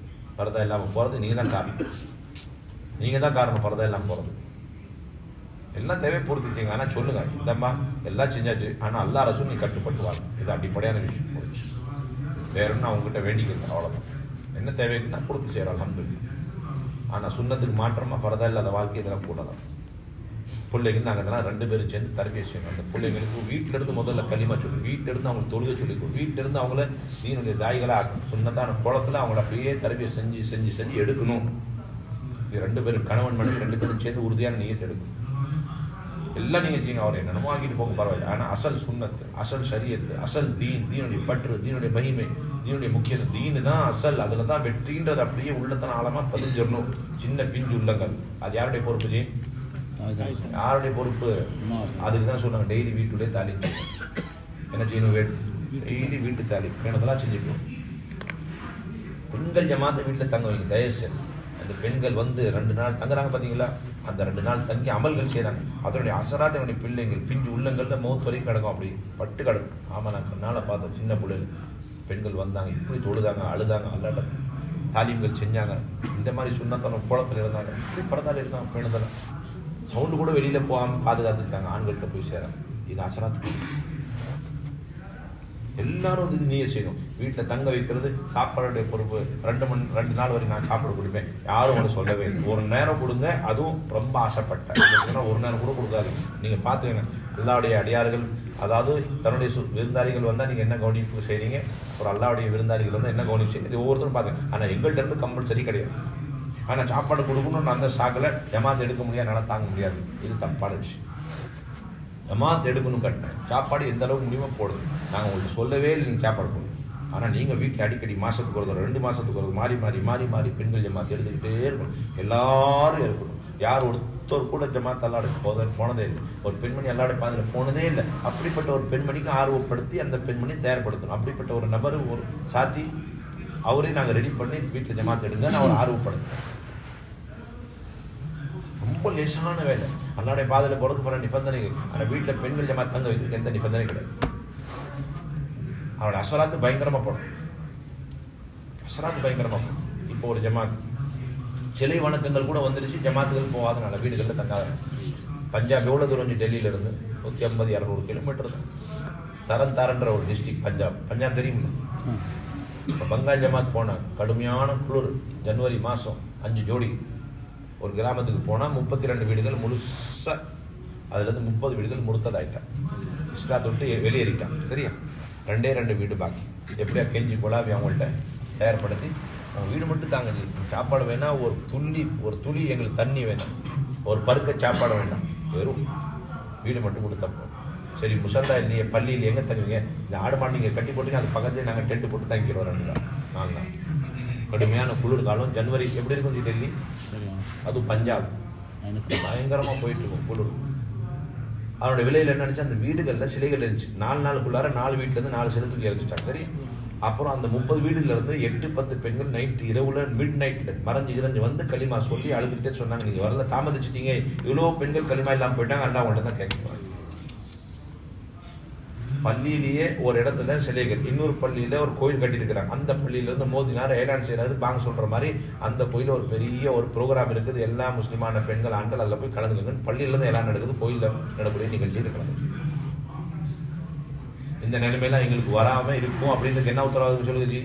ஃபர்தா இல்லாமல் போகிறது நீங்கள் தான் காரணம் நீங்கள் தான் காரணம் ஃபர்தா இல்லாமல் போகிறது எல்லாம் தேவை பூர்த்தி செய்யுங்க ஆனால் சொல்லுங்க இந்தம்மா எல்லாம் செஞ்சாச்சு ஆனால் அல்லா ரசூல் நீ கட்டுப்பட்டு வாங்க இது அடிப்படையான விஷயம் போச்சு வேற ஒன்றும் அவங்ககிட்ட வேண்டிக்கிறது அவ்வளோதான் என்ன தேவைன்னா பூர்த்தி செய்கிறோம் அல்ஹம்துலில்லாஹ் ஆனால் சுண்ணத்துக்கு மாற்றமாக பரதா இல்லாத வாழ்க்கை இதெல்லாம் கூடதான் பிள்ளைங்க நாங்கள் இதெல்லாம் ரெண்டு பேரும் சேர்ந்து தரபியை செய்யணும் அந்த பிள்ளைங்களுக்கு வீட்டில இருந்து முதல்ல களிமா சொல்லி வீட்டில இருந்து அவங்களுக்கு தொழுகை சொல்லி கொடு வீட்டில இருந்து அவங்கள நீனுடைய தாய்களாக ஆக்கணும் சுண்ணத்தான குளத்துல அவங்கள அப்படியே தரபியை செஞ்சு செஞ்சு செஞ்சு எடுக்கணும் இது ரெண்டு பேரும் கணவன் மனைவி ரெண்டு பேரும் சேர்ந்து உறுதியான நீயத்தை எடுக்கணும் எல்லாம் நீங்க செய்யுங்க அவர் என்னென்னமோ ஆக்கிட்டு போக பரவாயில்ல ஆனா அசல் சுண்ணத்து அசல் ஷரியத்து அசல் தீன் தீனுடைய பற்று தீனுடைய மகிமை தீனுடைய முக்கியத்துவம் தீனு தான் அசல் அதுல தான் வெற்றின்றது அப்படியே உள்ளத்தன ஆழமா பதிஞ்சிடணும் சின்ன பிஞ்சு உள்ளங்கள் அது யாருடைய பொறுப்பு ஜி அதுதான். யாருடைய பொறுப்பு அம்மாவுடைய. அதுக்கு தான் சொன்னாங்க டெய்லி வீட்டுடைய தாலி என்ன செய்யணும் டெய்லி வீட்டு தாலி வேணதெல்லாம் செஞ்சுக்கணும் பெண்கள் ஜமாத்த வீட்டில் தங்க வைங்க தயவு செய்து அந்த பெண்கள் வந்து ரெண்டு நாள் தங்குறாங்க பார்த்தீங்களா அந்த ரெண்டு நாள் தங்கி அமல்கள் செய்கிறாங்க அதனுடைய அசராத் என்னுடைய பிள்ளைங்கள் பிஞ்சு உள்ளங்கள்ல மௌத் வரைக்கும் கிடக்கும் அப்படி பட்டு கிடக்கும் ஆமாம் நான் கண்ணால் பார்த்தேன் சின்ன பிள்ளைகள் பெண்கள் வந்தாங்க இப்படி தொழுதாங்க அழுதாங்க அல்லாட்ட தாலீம்கள் செஞ்சாங்க இந்த மாதிரி சுண்ணத்தான குளத்தில் இருந்தாங்க இப்படி படத்தால் இருந்தாங்க பெண்கள் சவுண்டு கூட வெளியில போகாம பாதுகாத்துட்டாங்க ஆண்கள்கிட்ட போய் சேராங்க இது அசராத் எல்லாரும் இதுக்கு நீயே செய்யணும் வீட்டில் தங்க வைக்கிறது சாப்பாடுடைய பொறுப்பு ரெண்டு மணி ரெண்டு நாள் வரைக்கும் நான் சாப்பாடு கொடுப்பேன் யாரும் ஒன்று சொல்லவே இல்லை ஒரு நேரம் கொடுங்க அதுவும் ரொம்ப ஆசைப்பட்டேன் இல்லைன்னா ஒரு நேரம் கூட கொடுக்காது நீங்கள் பார்த்துக்கங்க எல்லாருடைய அடியார்கள் அதாவது தன்னுடைய சு- விருந்தாளிகள் வந்தால் நீங்கள் என்ன கவனிப்பு செய்றீங்க ஒரு அல்லாவுடைய விருந்தாளிகள் வந்து என்ன கவனிப்பு செய்யுங்க இது ஒவ்வொருத்தரும் பார்த்துங்க ஆனால் எங்கள்கிட்ட இருந்து கம்பல்சரி கிடையாது ஆனால் சாப்பாடு கொடுக்கணும்னு அந்த சாக்கில் ஜமாத் எடுக்க முடியாது என்னால் தாங்க முடியாது இது தப்பான விஷயம் ஜமாத் எடுக்கணும் கட்டினேன் சாப்பாடு எந்த அளவுக்கு முடியுமோ போடுங்க நாங்கள் உங்களுக்கு சொல்லவே இல்லை நீங்கள் சாப்பாடு போடுங்க ஆனால் நீங்கள் வீட்டில் அடிக்கடி மாதத்துக்கு ஒரு தடவை, ரெண்டு மாதத்துக்கு ஒரு தடவை மாறி மாறி மாறி மாறி பெண்கள் ஜமாத் எடுத்துக்கிட்டே இருக்கணும் எல்லாரும் இருக்கணும் யார் ஒருத்தர் கூட ஜமாத் அல்லாட போத போனதே இல்லை ஒரு பெண்மணி அல்லாட பாதையில் போனதே இல்லை அப்படிப்பட்ட ஒரு பெண்மணிக்கு ஆர்வப்படுத்தி அந்த பெண்மணி தயார்படுத்தணும் அப்படிப்பட்ட ஒரு நபர் ஒரு சாத்தி அவரே நாங்கள் ரெடி பண்ணி வீட்டில் ஜமாத் எடுங்க நான் ஒரு ஆர்வப்படுத்துறேன் ரொம்ப லேசான வேலை அல்லாடைய பாதையில் போறது போற நிபந்தனைகள் ஆனால் வீட்டில் பெண்கள் ஜமாத் தங்க வைக்கிறதுக்கு எந்த நிபந்தனை கிடையாது அவனோட அசராத்து பயங்கரமா போடும் அசராத்து பயங்கரமா போடும் இப்போ ஒரு ஜமாத் சிலை வணக்கங்கள் கூட வந்துருச்சு ஜமாத்துகள் போகாதனால வீடுகளில் தங்காத பஞ்சாப் எவ்வளோ தூரம் வந்து டெல்லியில இருந்து நூற்றி ஐம்பது இரநூறு கிலோமீட்டர் தான் தரன் தாரன்ற ஒரு டிஸ்ட்ரிக்ட் பஞ்சாப் பஞ்சாப் தெரியுமா ம். இப்போ பங்காள் ஜமாத் போனாங்க கடுமையான குளிர் ஜனவரி மாதம் அஞ்சு ஜோடி ஒரு கிராமத்துக்கு போனால் முப்பத்தி ரெண்டு வீடுகள் முழுசா அதுலேருந்து முப்பது வீடுகள் முழுத்ததாயிட்டான் இஸ்லாத்தை விட்டு எ- வெளியேறிட்டான் சரியா ரெண்டே ரெண்டு வீடு பாக்கி எப்படியா கெஞ்சி கொலாவி அவங்கள்ட்ட தயார்படுத்தி அவங்க வீடு மட்டும் தாங்க ஜி. சாப்பாடு வேணா ஒரு துள்ளி ஒரு துளி எங்களுக்கு தண்ணி வேணாம் ஒரு பருக்க சாப்பாடு வேண்டாம் வெறும் வீடு மட்டும் கொடுத்தா போதும் சரி முசல்லா இல்லையே பள்ளியில் எங்கே தங்குவீங்க இந்த ஆடு மாடு நீங்கள் கட்டி போட்டீங்க அது பக்கத்துலேயே நாங்கள் டென்ட் போட்டு தங்கிக்கிறோம் ரெண்டு நாள் நாலு நாள் கடுமையான குளிர் காலம் ஜனவரி எப்படி இருக்கும் ஜி டெல்லி சரியா அது பஞ்சாப் மைனஸ் பயங்கரமாக போயிட்டு இருக்கும் குளிர் அதனுடைய விலையில் என்ன நினச்சா அந்த வீடுகளில் சிலைகள் இருந்துச்சு நாலு நாளுக்குள்ளார நாலு வீட்டிலேருந்து நாலு சிலை தூக்கி இறச்சிட்டாங்க சரி அப்புறம் அந்த முப்பது வீடுல இருந்து எட்டு பத்து பெண்கள் நைட் இரவுல மிட் நைட்ல மறைஞ்சு இறஞ்சு வந்து களிமா சொல்லி அழுதுகிட்டே சொன்னாங்க நீங்க வரல தாமதிச்சிட்டீங்க இவ்வளோ பெண்கள் களிமா இல்லாம போயிட்டாங்க அண்ணா உங்கள்ட்ட தான் கேட்க பள்ளியிலேயே ஒரு இடத்துல சிலைகள் இன்னொரு பள்ளியில ஒரு கோயில் கட்டியிருக்கிறாங்க அந்த பள்ளியில இருந்து மோதினார் ஏலான் செய்யறாரு பாங்க சொல்ற மாதிரி அந்த கோயில ஒரு பெரிய ஒரு ப்ரோக்ராம் இருக்குது எல்லா முஸ்லிமான பெண்கள் ஆண்கள் அதுல போய் கலந்துக்கங்க பள்ளியில இருந்து எல்லாம் நடக்குது கோயில்ல நடக்கூடிய நிகழ்ச்சி இருக்கலாம் இந்த நிலைமையெல்லாம் எங்களுக்கு வராம இருக்கும் அப்படின்றதுக்கு என்ன உத்தரவாதம் சொல்லுது ஜி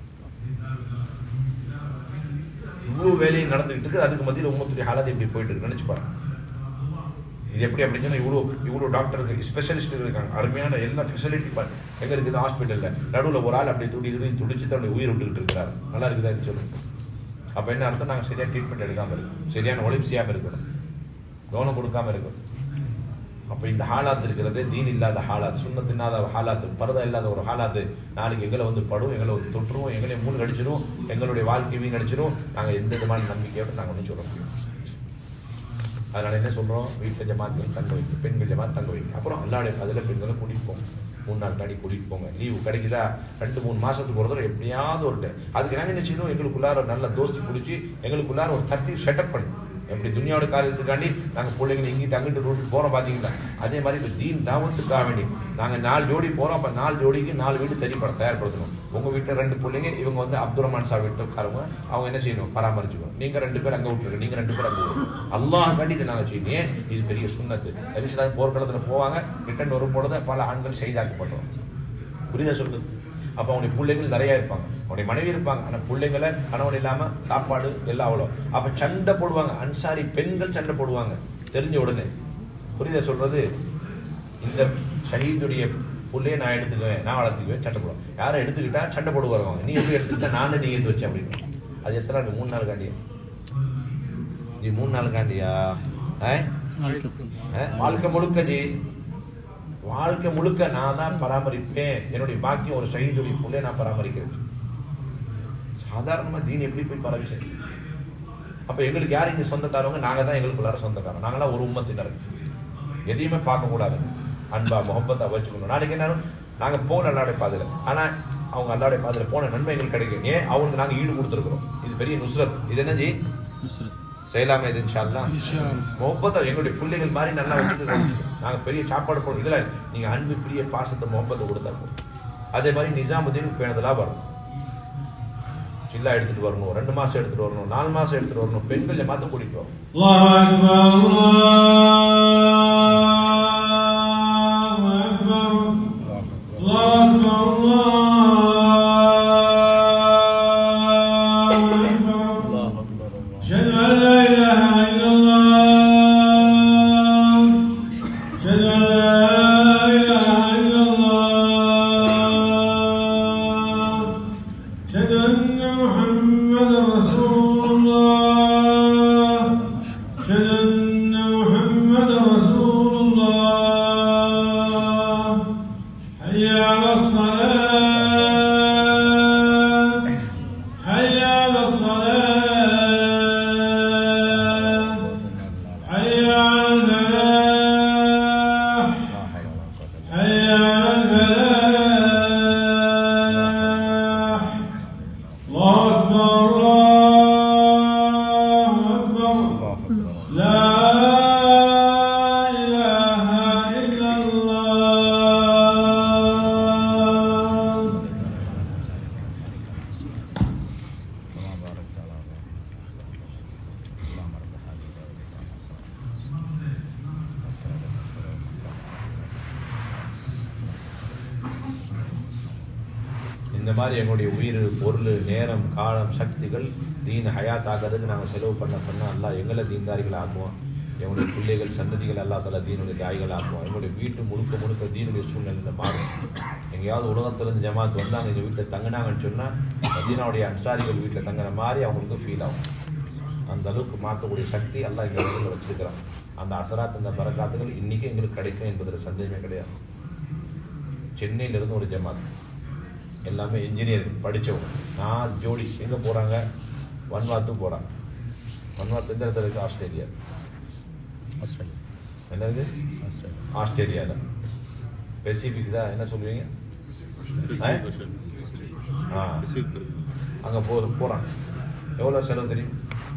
இவ்வளவு வேலையும் நடந்துகிட்டு இருக்கு அதுக்கு மத்தியில் உமத்துடைய ஹாலாத் இப்படி போயிட்டு இருக்கு நினைச்சு பாருங்க இது எப்படி அப்படின்னு சொன்னா இவ்வளோ இவ்வளோ டாக்டருக்கு ஸ்பெஷலிஸ்ட் இருக்காங்க அருமையான எல்லா ஃபெசிலிட்டி எங்க இருக்குது ஹாஸ்பிட்டல்ல நடுவில் ஒரு ஆள் அப்படி துடி துடி துடிச்சு தன்னுடைய உயிர் விட்டுக்கிட்டு இருக்கிறாரு நல்லா இருக்குதா இது சொல்லுங்க அப்ப என்ன அர்த்தம் நாங்க சரியா ட்ரீட்மெண்ட் எடுக்காம இருக்கோம் சரியான உழைப்பு செய்யாம இருக்கிறோம் கவனம் கொடுக்காம இருக்கோம் அப்ப இந்த ஹாலாத் இருக்கிறது தீன் இல்லாத ஹாலாத் சுண்ணத்து இல்லாத ஹாலாத் பரதா இல்லாத ஒரு ஹாலாத் நாளைக்கு எங்களை வந்து படும் எங்களை வந்து தொற்றுவோம் எங்களை மூணு கடிச்சிடும் எங்களுடைய வாழ்க்கை வீண் அடிச்சிடும் நாங்க எந்த விதமான நம்பிக்கையோட நாங்க ஒன்றும் சொல்ல முடியும் அதனால என்ன சொல்றோம் வீட்டில் ஜமாத்துகள் தங்க வைக்க பெண்கள் ஜமாத் தங்க வைக்க அப்புறம் அல்லாடைய அதில் பெண்களை கூட்டிட்டு போங்க மூணு நாள் தாண்டி கூட்டிட்டு போங்க லீவு கிடைக்குதா ரெண்டு மூணு மாசத்துக்கு ஒரு தடவை எப்படியாவது ஒரு time. அதுக்கு நாங்கள் என்ன செய்யணும் எங்களுக்குள்ளார ஒரு நல்ல தோஸ்தி பிடிச்சி எங்களுக்குள்ளார ஒரு தர்த்தி செட்டப் பண்ணணும் எப்படி துனியாவோட காரியத்துக்காண்டி நாங்கள் பிள்ளைங்க இங்கிட்டு அங்கிட்டு ரூட்டு போகிறோம் பார்த்தீங்களா அதே மாதிரி இப்போ தீன் தாவத்துக்காக வேண்டி நாங்கள் நாலு ஜோடி போகிறோம் அப்போ நாலு ஜோடிக்கு நாலு வீடு தெரியப்பட தயார்படுத்தணும் உங்கள் வீட்டில் ரெண்டு பிள்ளைங்க இவங்க வந்து அப்துல் ரஹ்மான் சாஹ் வீட்டுக்காரவங்க அவங்க என்ன செய்யணும் பராமரிச்சுக்கணும் நீங்கள் ரெண்டு பேர் அங்கே விட்டுருங்க நீங்கள் ரெண்டு பேர் அங்கே விட்டுருங்க அல்லாஹ் காண்டி இதை நாங்கள் செய்யணும் ஏன் இது பெரிய சுண்ணத்து நபிஸ்லாம் போர்க்களத்தில் போவாங்க ரிட்டன் வரும் பொழுது பல ஆண்கள் செய்தாக்கப்படுறோம் புரியுதா சொல்லுது அப்போ அவனுடைய பிள்ளைகள் நிறைய இருப்பாங்க அவனுடைய மனைவி இருப்பாங்க ஆனால் பிள்ளைங்களை கணவன் இல்லாம சாப்பாடு எல்லாம் அவ்வளோ அப்போ சண்டை போடுவாங்க அன்சாரி பெண்கள் சண்டை போடுவாங்க தெரிஞ்ச உடனே புரியுதா சொல்றது இந்த ஷஹீதுடைய புள்ளைய நான் எடுத்துக்குவேன் நான் வளர்த்துக்குவேன் சண்டை போடுவேன் யாரும் எடுத்துக்கிட்டா சண்டை போடு வருவாங்க நீ எப்படி எடுத்துக்கிட்டா நானும் நீ எடுத்து வச்சேன் அப்படின்னு அது எத்தனை நாள் மூணு நாள் காண்டியா ஜி மூணு நாள் காண்டியா ஆ? ஆ? வாழ்க்கை முழுக்க ஜி வாழ்க்கை முழுக்க நான் தான் பராமரிப்பேன் என்னுடைய பாக்கியம் ஒரு ஷஹீதுடைய புள்ளைய நான் பராமரிக்கிறேன் சாதாரணமா தீன் எப்படி போய் பரவி அப்ப எங்களுக்கு யார் இங்க சொந்தக்காரவங்க நாங்க தான் எங்களுக்குள்ளார சொந்தக்காரங்க நாங்களாம் ஒரு உம்மத்தினர் எதையுமே பார்க்க கூடாது அன்பா முகப்பத்தா வச்சுக்கணும் நாளைக்கு என்ன நாங்க போன அல்லாடைய பாதையில ஆனா அவங்க அல்லாடைய பாதையில போன நன்மை எங்களுக்கு கிடைக்கும் ஏன் அவங்களுக்கு நாங்க ஈடு கொடுத்துருக்கிறோம் இது பெரிய நுஸ்ரத் இது என்ன ஜி செய்யலாமே இது இன்ஷால்லா முகப்பத்தை எங்களுடைய பிள்ளைகள் மாதிரி நல்லா வச்சுட்டு நாங்க பெரிய சாப்பாடு போடுறோம் இதுல நீங்க அன்பு பிரிய பாசத்தை முகப்பத்தை கொடுத்தா போதும் அதே மாதிரி நிஜாமுதீன் பேணுதலா வரும் சில்லா எடுத்துட்டு வரணும் ரெண்டு மாசம் எடுத்துட்டு வரணும் நாலு மாசம் எடுத்துட்டு வரணும் பெண்கள் மாத்த கூட்டிட்டு வரும் الله أكبر الله أكبر أشهد أن لا إله إلا الله أشهد أن لا إله إلا الله أشهد أن محمدا رسول الله أشهد أن محمدا رسول الله حي على الصلاة حي على الصلاة حي على الفلاح حي على الفلاح الله أكبر الله أكبر لا إله إلا الله இந்த மாதிரி எங்களுடைய உயிர் பொருள் நேரம் காலம் சக்திகள் தீன் ஹயாத் ஆகிறதுக்கு நாங்கள் செலவு பண்ண பண்ண அல்லாஹ் எங்களை தீன்தாரிகள் ஆக்குவோம் எங்களுடைய பிள்ளைகள் சந்ததிகள் அல்லா தலா தீனுடைய தாய்கள் ஆக்குவோம் எங்களுடைய வீட்டு முழுக்க முழுக்க தீனுடைய சூழ்நிலை மாறும் எங்கேயாவது உலகத்திலிருந்து ஜமாத் வந்தாங்க எங்கள் வீட்டில் தங்கினாங்கன்னு சொன்னால் மதீனாவுடைய அன்சாரிகள் வீட்டில் தங்குற மாதிரி அவங்களுக்கு ஃபீல் ஆகும் அந்த அளவுக்கு மாற்றக்கூடிய சக்தி எல்லாம் எங்கள் வீட்டில் வச்சிருக்கிறான் அந்த அசராத் அந்த பரக்காத்துகள் இன்னைக்கு எங்களுக்கு கிடைக்கும் என்பதில் சந்தேகமே கிடையாது சென்னையிலிருந்து ஒரு ஜமாத் எல்லாமே இன்ஜினியர் படித்தவங்க நாலு ஜோடி எங்கே போகிறாங்க வன்வாத்து போகிறாங்க வன்வாத்து எந்த இடத்துல இருக்குது ஆஸ்திரேலியா என்ன இருக்கு ஆஸ்திரேலியாவில் பெசிபிக் தான் என்ன சொல்லுவீங்க ஆ அங்கே போ போகிறாங்க எவ்வளோ செலவு தெரியும்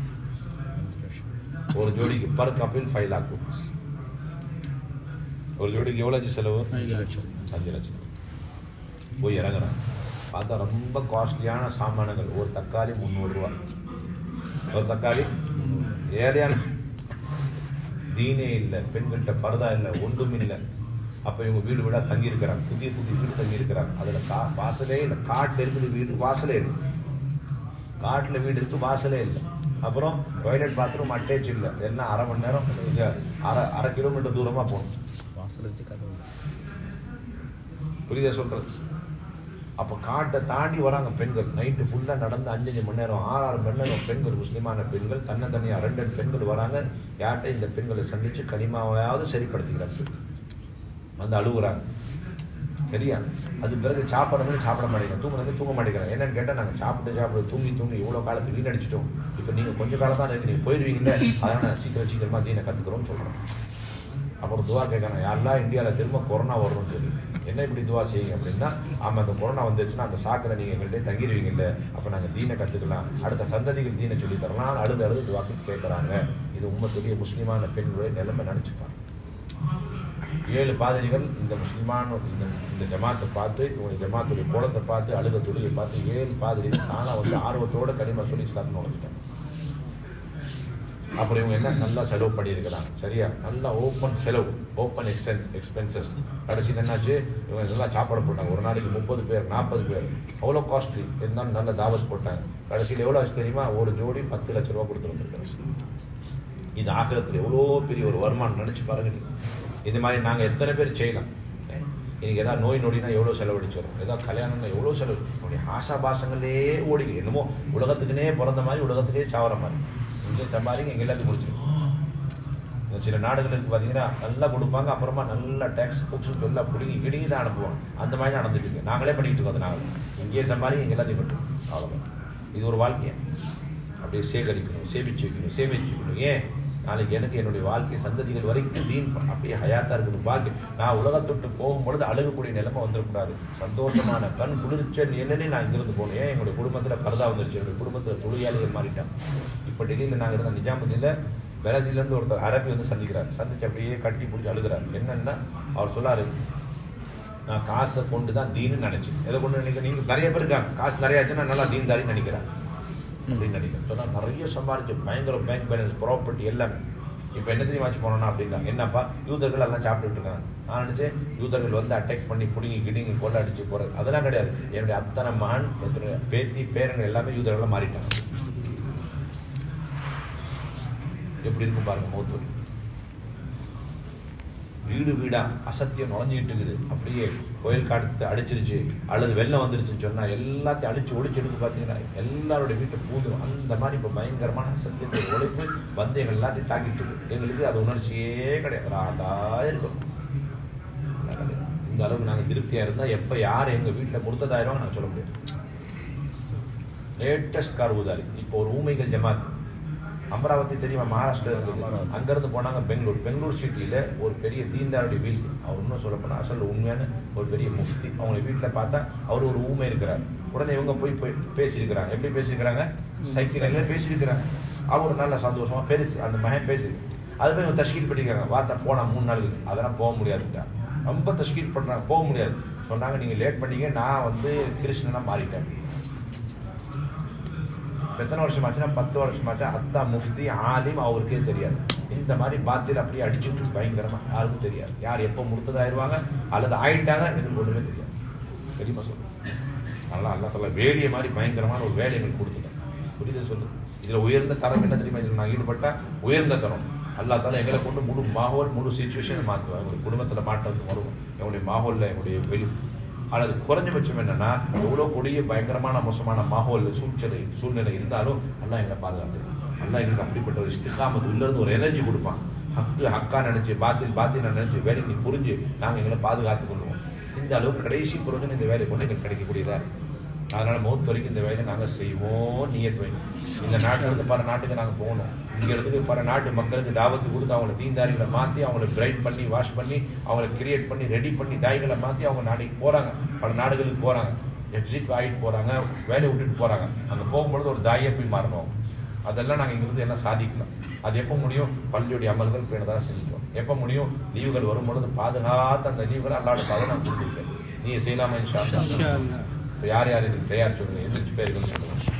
ஒரு ஜோடிக்கு per couple five lakh rupees ஒரு ஜோடிக்கு எவ்வளோ ஆச்சு செலவு அஞ்சு லட்சம். அஞ்சு லட்சம் போய் இறங்குறான் பார்த்தா ரொம்ப காஸ்ட்லியான சாமான்கள் ஒரு தக்காளி முந்நூறுரூவா ஒரு தக்காளி ஏழையான தீனே இல்லை பெண்கள்கிட்ட பரதா இல்லை ஒன்றும் இல்லை அப்போ இவங்க வீடு வீடாக தங்கியிருக்கிறாங்க புதிய புதிய வீடு தங்கியிருக்கிறாங்க அதில் கா வாசலே இல்லை காட்டில் இருக்குது வீடு வாசலே இல்லை காட்டில் வீடு இருக்கு வாசலே இல்லை அப்புறம் டாய்லெட் பாத்ரூம் அட்டேச் இல்லை எல்லாம் அரை மணி நேரம் இங்க அரை அரை கிலோமீட்டர் தூரமாக போகணும் வாசல் வச்சு கதவு புரியுதா சொல்றது அப்போ காட்டை தாண்டி வராங்க பெண்கள் நைட்டு ஃபுல்லாக நடந்து அஞ்சஞ்சு மணி நேரம் ஆறு ஆறு மணி நேரம் பெண்கள் முஸ்லீமான பெண்கள் தன்னை தனியாக ரெண்டு ரெண்டு பெண்கள் வராங்க யார்கிட்ட இந்த பெண்களை சந்திச்சு கனிமாவையாவது சரிப்படுத்திக்கிறாங்க வந்து அழுகுறாங்க சரியா அது பிறகு சாப்பிட்றது சாப்பிட மாட்டேங்கிறோம் தூங்குறது தூங்க மாட்டேங்கிறாங்க என்னன்னு கேட்டால் நாங்கள் சாப்பிட்டு சாப்பிட்டு தூங்கி தூங்கி இவ்வளோ காலத்து வீணடிச்சிட்டோம் இப்போ நீங்கள் கொஞ்ச காலம் தான் இருக்கு நீங்கள் போயிடுவீங்களே அதனால் நான் சீக்கிரம் சீக்கிரமாக தீனை கற்றுக்குறோம்னு சொல்கிறோம் அப்புறம் துவா கேட்கணும் யாரெல்லாம் இந்தியாவில் திரும்ப கொரோனா வரும்னு சொல்லி என்ன இப்படி துவா செய்யுங்க அப்படின்னா ஆமாம் அந்த கொரோனா வந்துச்சுன்னா அந்த சாக்கில் நீங்கள் எங்கள்கிட்ட தங்கிடுவீங்கல்ல அப்போ நாங்கள் தீனை கற்றுக்கலாம் அடுத்த சந்ததிகள் தீனை சொல்லி தரலாம் அழுது அழுது துவாக்கு கேட்குறாங்க இது உண்மத்துடைய முஸ்லீமான பெண்களுடைய நிலைமை நினச்சிப்பாங்க ஏழு பாதிரிகள் இந்த முஸ்லிமான இந்த இந்த ஜமாத்தை பார்த்து இவங்க ஜமாத்துடைய கோலத்தை பார்த்து அழுத தொழுகை பார்த்து ஏழு பாதிரிகள் தானாக வந்து ஆர்வத்தோட கனிமா சொல்லி இஸ்லாத்துன்னு நுழைஞ்சிட்டாங்க அப்புறம் இவங்க என்ன நல்லா செலவு பண்ணியிருக்கிறாங்க சரியா நல்லா ஓப்பன் செலவு ஓப்பன் எக்ஸ்பென்ஸ் எக்ஸ்பென்சஸ் கடைசியில் என்னாச்சு இவங்க நல்லா சாப்பாடு போட்டாங்க ஒரு நாளைக்கு முப்பது பேர் நாற்பது பேர் அவ்வளோ காஸ்ட்லி இருந்தாலும் நல்ல தாவத் போட்டாங்க கடைசியில் எவ்வளோ ஆச்சு தெரியுமா ஒரு ஜோடி பத்து லட்ச ரூபா கொடுத்துருந்துருக்காங்க இது ஆகிரத்தில் எவ்வளோ பெரிய ஒரு வருமானம் நினச்சி பாருங்க நீங்க. இது மாதிரி நாங்கள் எத்தனை பேர் செய்யலாம் இன்னைக்கு ஏதாவது நோய் நொடினா எவ்வளோ செலவழிச்சிடும் ஏதாவது கல்யாணம்னா எவ்வளோ செலவு நம்முடைய ஆசாபாசங்களே ஓடி என்னமோ உலகத்துக்குனே பிறந்த மாதிரி உலகத்துக்கே சாவர மாதிரி இங்கே சம்பாதிங்க எங்க எல்லாத்தையும் முடிச்சிடும் இந்த சில நாடுகளுக்கு பார்த்தீங்கன்னா நல்லா கொடுப்பாங்க அப்புறமா நல்லா டேக்ஸ் புக்ஸ் சொல்ல பிடிங்கி கிடுங்கி தான் அனுப்புவாங்க அந்த மாதிரி நடந்துட்டு இருக்கு நாங்களே பண்ணிட்டு இருக்கோம் அதை நாங்கள் இங்கேயே சம்பாதிங்க எங்க எல்லாத்தையும் பண்ணுறோம் அவ்வளோதான் இது ஒரு வாழ்க்கையா அப்படியே சேகரிக்கணும் சேமிச்சு வைக்கணும் சேமிச்சு வைக்கணும் ஏன் நாளைக்கு எனக்கு என்னுடைய வாழ்க்கை சந்ததிகள் வரைக்கும் தீன் அப்படியே ஹயாத்தா இருக்கணும் பாக்கி நான் உலகத்தொட்டு போகும்பொழுது அழுகக்கூடிய நிலைமை வந்துடக்கூடாது சந்தோஷமான கண் குளிர்ச்ச நிலையிலே நான் இங்கிருந்து போனேன் ஏன் எங்களுடைய குடும்பத்தில் பரதா வந்துருச்சு என்னுடைய குடும்பத்தில் தொழிலாளிகள் மாறிட்டான் இப்போ டெல்லியில் நாங்கள் இருந்த நிஜாமுதீனில் பிரேசிலேருந்து ஒருத்தர் அரபி வந்து சந்திக்கிறார் சந்திச்சு அப்படியே கட்டி பிடிச்சி அழுகிறார் என்னன்னா அவர் சொல்லாரு நான் காசை கொண்டு தான் தீன்னு நினைச்சேன் எதை கொண்டு நினைக்கிறேன் நீங்க நிறைய பேர் இருக்காங்க காசு நிறைய ஆச்சுன்னா நல்லா தீன் தாரின்னு நினைக்கிறேன் அப்படின்னு நினைக்கிறேன் சொன்னா நிறைய சம்பாதிச்சு பயங்கர பேங்க் பேலன்ஸ் ப்ராப்பர்ட்டி எல்லாமே இப்போ என்ன தெரியுமா வச்சு போனோம்னா அப்படின்னா என்னப்பா யூதர்கள் எல்லாம் சாப்பிட்டுட்டு இருக்காங்க நான் நினைச்சேன் யூதர்கள் வந்து அட்டாக் பண்ணி பிடிங்கி கிடிங்கி கொள்ள அடிச்சு போறது அதெல்லாம் கிடையாது என்னுடைய அத்தனை மகன் எத்தனை பேத்தி பேரங்கள் எல்லாமே யூதர்களாக மாறிட்டாங்க எப்படி இருக்கும் பாருங்க மூத்தூர் வீடு வீடா அசத்தியம் நுழைஞ்சிட்டு இருக்குது அப்படியே கோயில் காட்டு அடிச்சிருச்சு அல்லது வெள்ளம் வந்துருச்சுன்னு சொன்னா எல்லாத்தையும் அடிச்சு ஒழிச்சு எடுத்து பார்த்தீங்கன்னா எல்லாருடைய வீட்டை பூஜ்யம் அந்த மாதிரி இப்போ பயங்கரமான அசத்தியத்தை ஒழிப்பு வந்து எங்கள் எல்லாத்தையும் தாக்கிட்டு இருக்கு எங்களுக்கு அது உணர்ச்சியே கிடையாது ராதா இருக்கும் இந்த அளவுக்கு நாங்கள் திருப்தியா இருந்தா எப்ப யார் எங்க வீட்டில் முறுத்ததாயிரம் நான் சொல்ல முடியாது லேட்டஸ்ட் கார் ஊதாரி இப்போ ஒரு ஊமைகள் ஜமாத் அமராவதி தெரியுமா மகாராஷ்டிரா இருந்தது அங்கிருந்து போனாங்க பெங்களூர் பெங்களூர் சிட்டியில ஒரு பெரிய தீன்தாருடைய வீட்டு அவர் இன்னும் சொல்ல போனா அசல் உண்மையான ஒரு பெரிய முஃப்தி அவங்க வீட்டில் பார்த்தா அவர் ஒரு ஊமை இருக்கிறார் உடனே இவங்க போய் போய் பேசியிருக்கிறாங்க எப்படி பேசியிருக்கிறாங்க சைக்கிள் பேசியிருக்கிறாங்க அவர் நல்ல சந்தோஷமா பேசி அந்த மகன் பேசி அது போய் இவங்க தஷ்கீல் பண்ணிருக்காங்க வார்த்தை போனா மூணு நாளுக்கு அதெல்லாம் போக முடியாதுட்டா ரொம்ப தஷ்கீல் பண்றாங்க போக முடியாது சொன்னாங்க நீங்க லேட் பண்ணீங்க நான் வந்து கிருஷ்ணனா மாறிட்டேன் எத்தனை வருஷம் ஆச்சுன்னா பத்து வருஷம் ஆச்சு அத்தா முஃப்தி ஆலிம் அவருக்கே தெரியாது இந்த மாதிரி பாத்தில் அப்படியே அடிச்சுட்டு பயங்கரமா யாருக்கும் தெரியாது யார் எப்போ முடுத்ததாயிருவாங்க அல்லது ஆயிட்டாங்க எனக்கு ஒண்ணுமே தெரியாது தெரியுமா சொல்லு நல்லா அல்லா தலா வேலிய மாதிரி பயங்கரமான ஒரு வேலை எங்களுக்கு கொடுத்துட்டேன் புரியுது சொல்லு இதுல உயர்ந்த தரம் என்ன தெரியுமா இதுல நான் ஈடுபட்டா உயர்ந்த தரம் அல்லா தாலா எங்களை கொண்டு முழு மாஹோல் முழு சுச்சுவேஷனை மாற்றுவேன் எங்களுடைய குடும்பத்தில் மாற்றத்துக்கு வருவோம் எங்களுடைய மாஹோல்ல எங்களுடைய வெளி அல்லது குறைஞ்சபட்சம் என்னன்னா எவ்வளோ கொடிய பயங்கரமான மோசமான மாஹோல் சூழ்நிலை சூழ்நிலை இருந்தாலும் நல்லா எங்களை பாதுகாத்து நல்லா எங்களுக்கு அப்படிப்பட்ட ஒரு இஸ்திகாமத்து உள்ள இருந்து ஒரு எனர்ஜி கொடுப்பான் ஹக்கு ஹக்கா நினைச்சு பாத்தில் பாத்தில் நினைச்சு வேலைக்கு நீ புரிஞ்சு நாங்கள் எங்களை பாதுகாத்து கொள்வோம் இந்த அளவுக்கு கடைசி புரோஜனம் இந்த வேலை கொண்டு எங்களுக்கு கிடைக்கக்கூடியதா இருக்கு அதனால மௌத் வரைக்கும் இந்த வேலையை நாங்கள் செய்வோம் நியத் வைக்கும் இந்த நாட்டுல இருந்து பல நாட்டுக்கு நாங்கள் போகணும் இங்க இருந்து பல நாட்டு மக்களுக்கு தாவத்து கொடுத்து அவங்களை தீந்தாரிகளை மாற்றி அவங்களை பிரைட் பண்ணி வாஷ் பண்ணி அவங்களை கிரியேட் பண்ணி ரெடி பண்ணி தாய்களை மாற்றி அவங்க நாளைக்கு போறாங்க பல நாடுகளுக்கு போறாங்க எக்ஸிட் ஆகிட்டு போறாங்க வேலையை விட்டுட்டு போறாங்க அங்கே போகும்பொழுது ஒரு தாயை போய் மாறணும் அதெல்லாம் நாங்கள் இங்கிருந்து என்ன சாதிக்கலாம் அது எப்போ முடியும் பள்ளியுடைய அமல்கள் பேணதாக செஞ்சுக்கணும் எப்போ முடியும் லீவுகள் வரும்பொழுது பாதுகாத்த அந்த லீவுகளை அல்லாட பாதை நான் கொடுத்துருக்கேன் நீ செய்யலாமா இன்ஷா அல்லாஹ்? இப்ப யார் யார் இதுக்கு தயார் சொல்லுங்க எந்திரிச்சு பேருக்கு சொல்லுங்க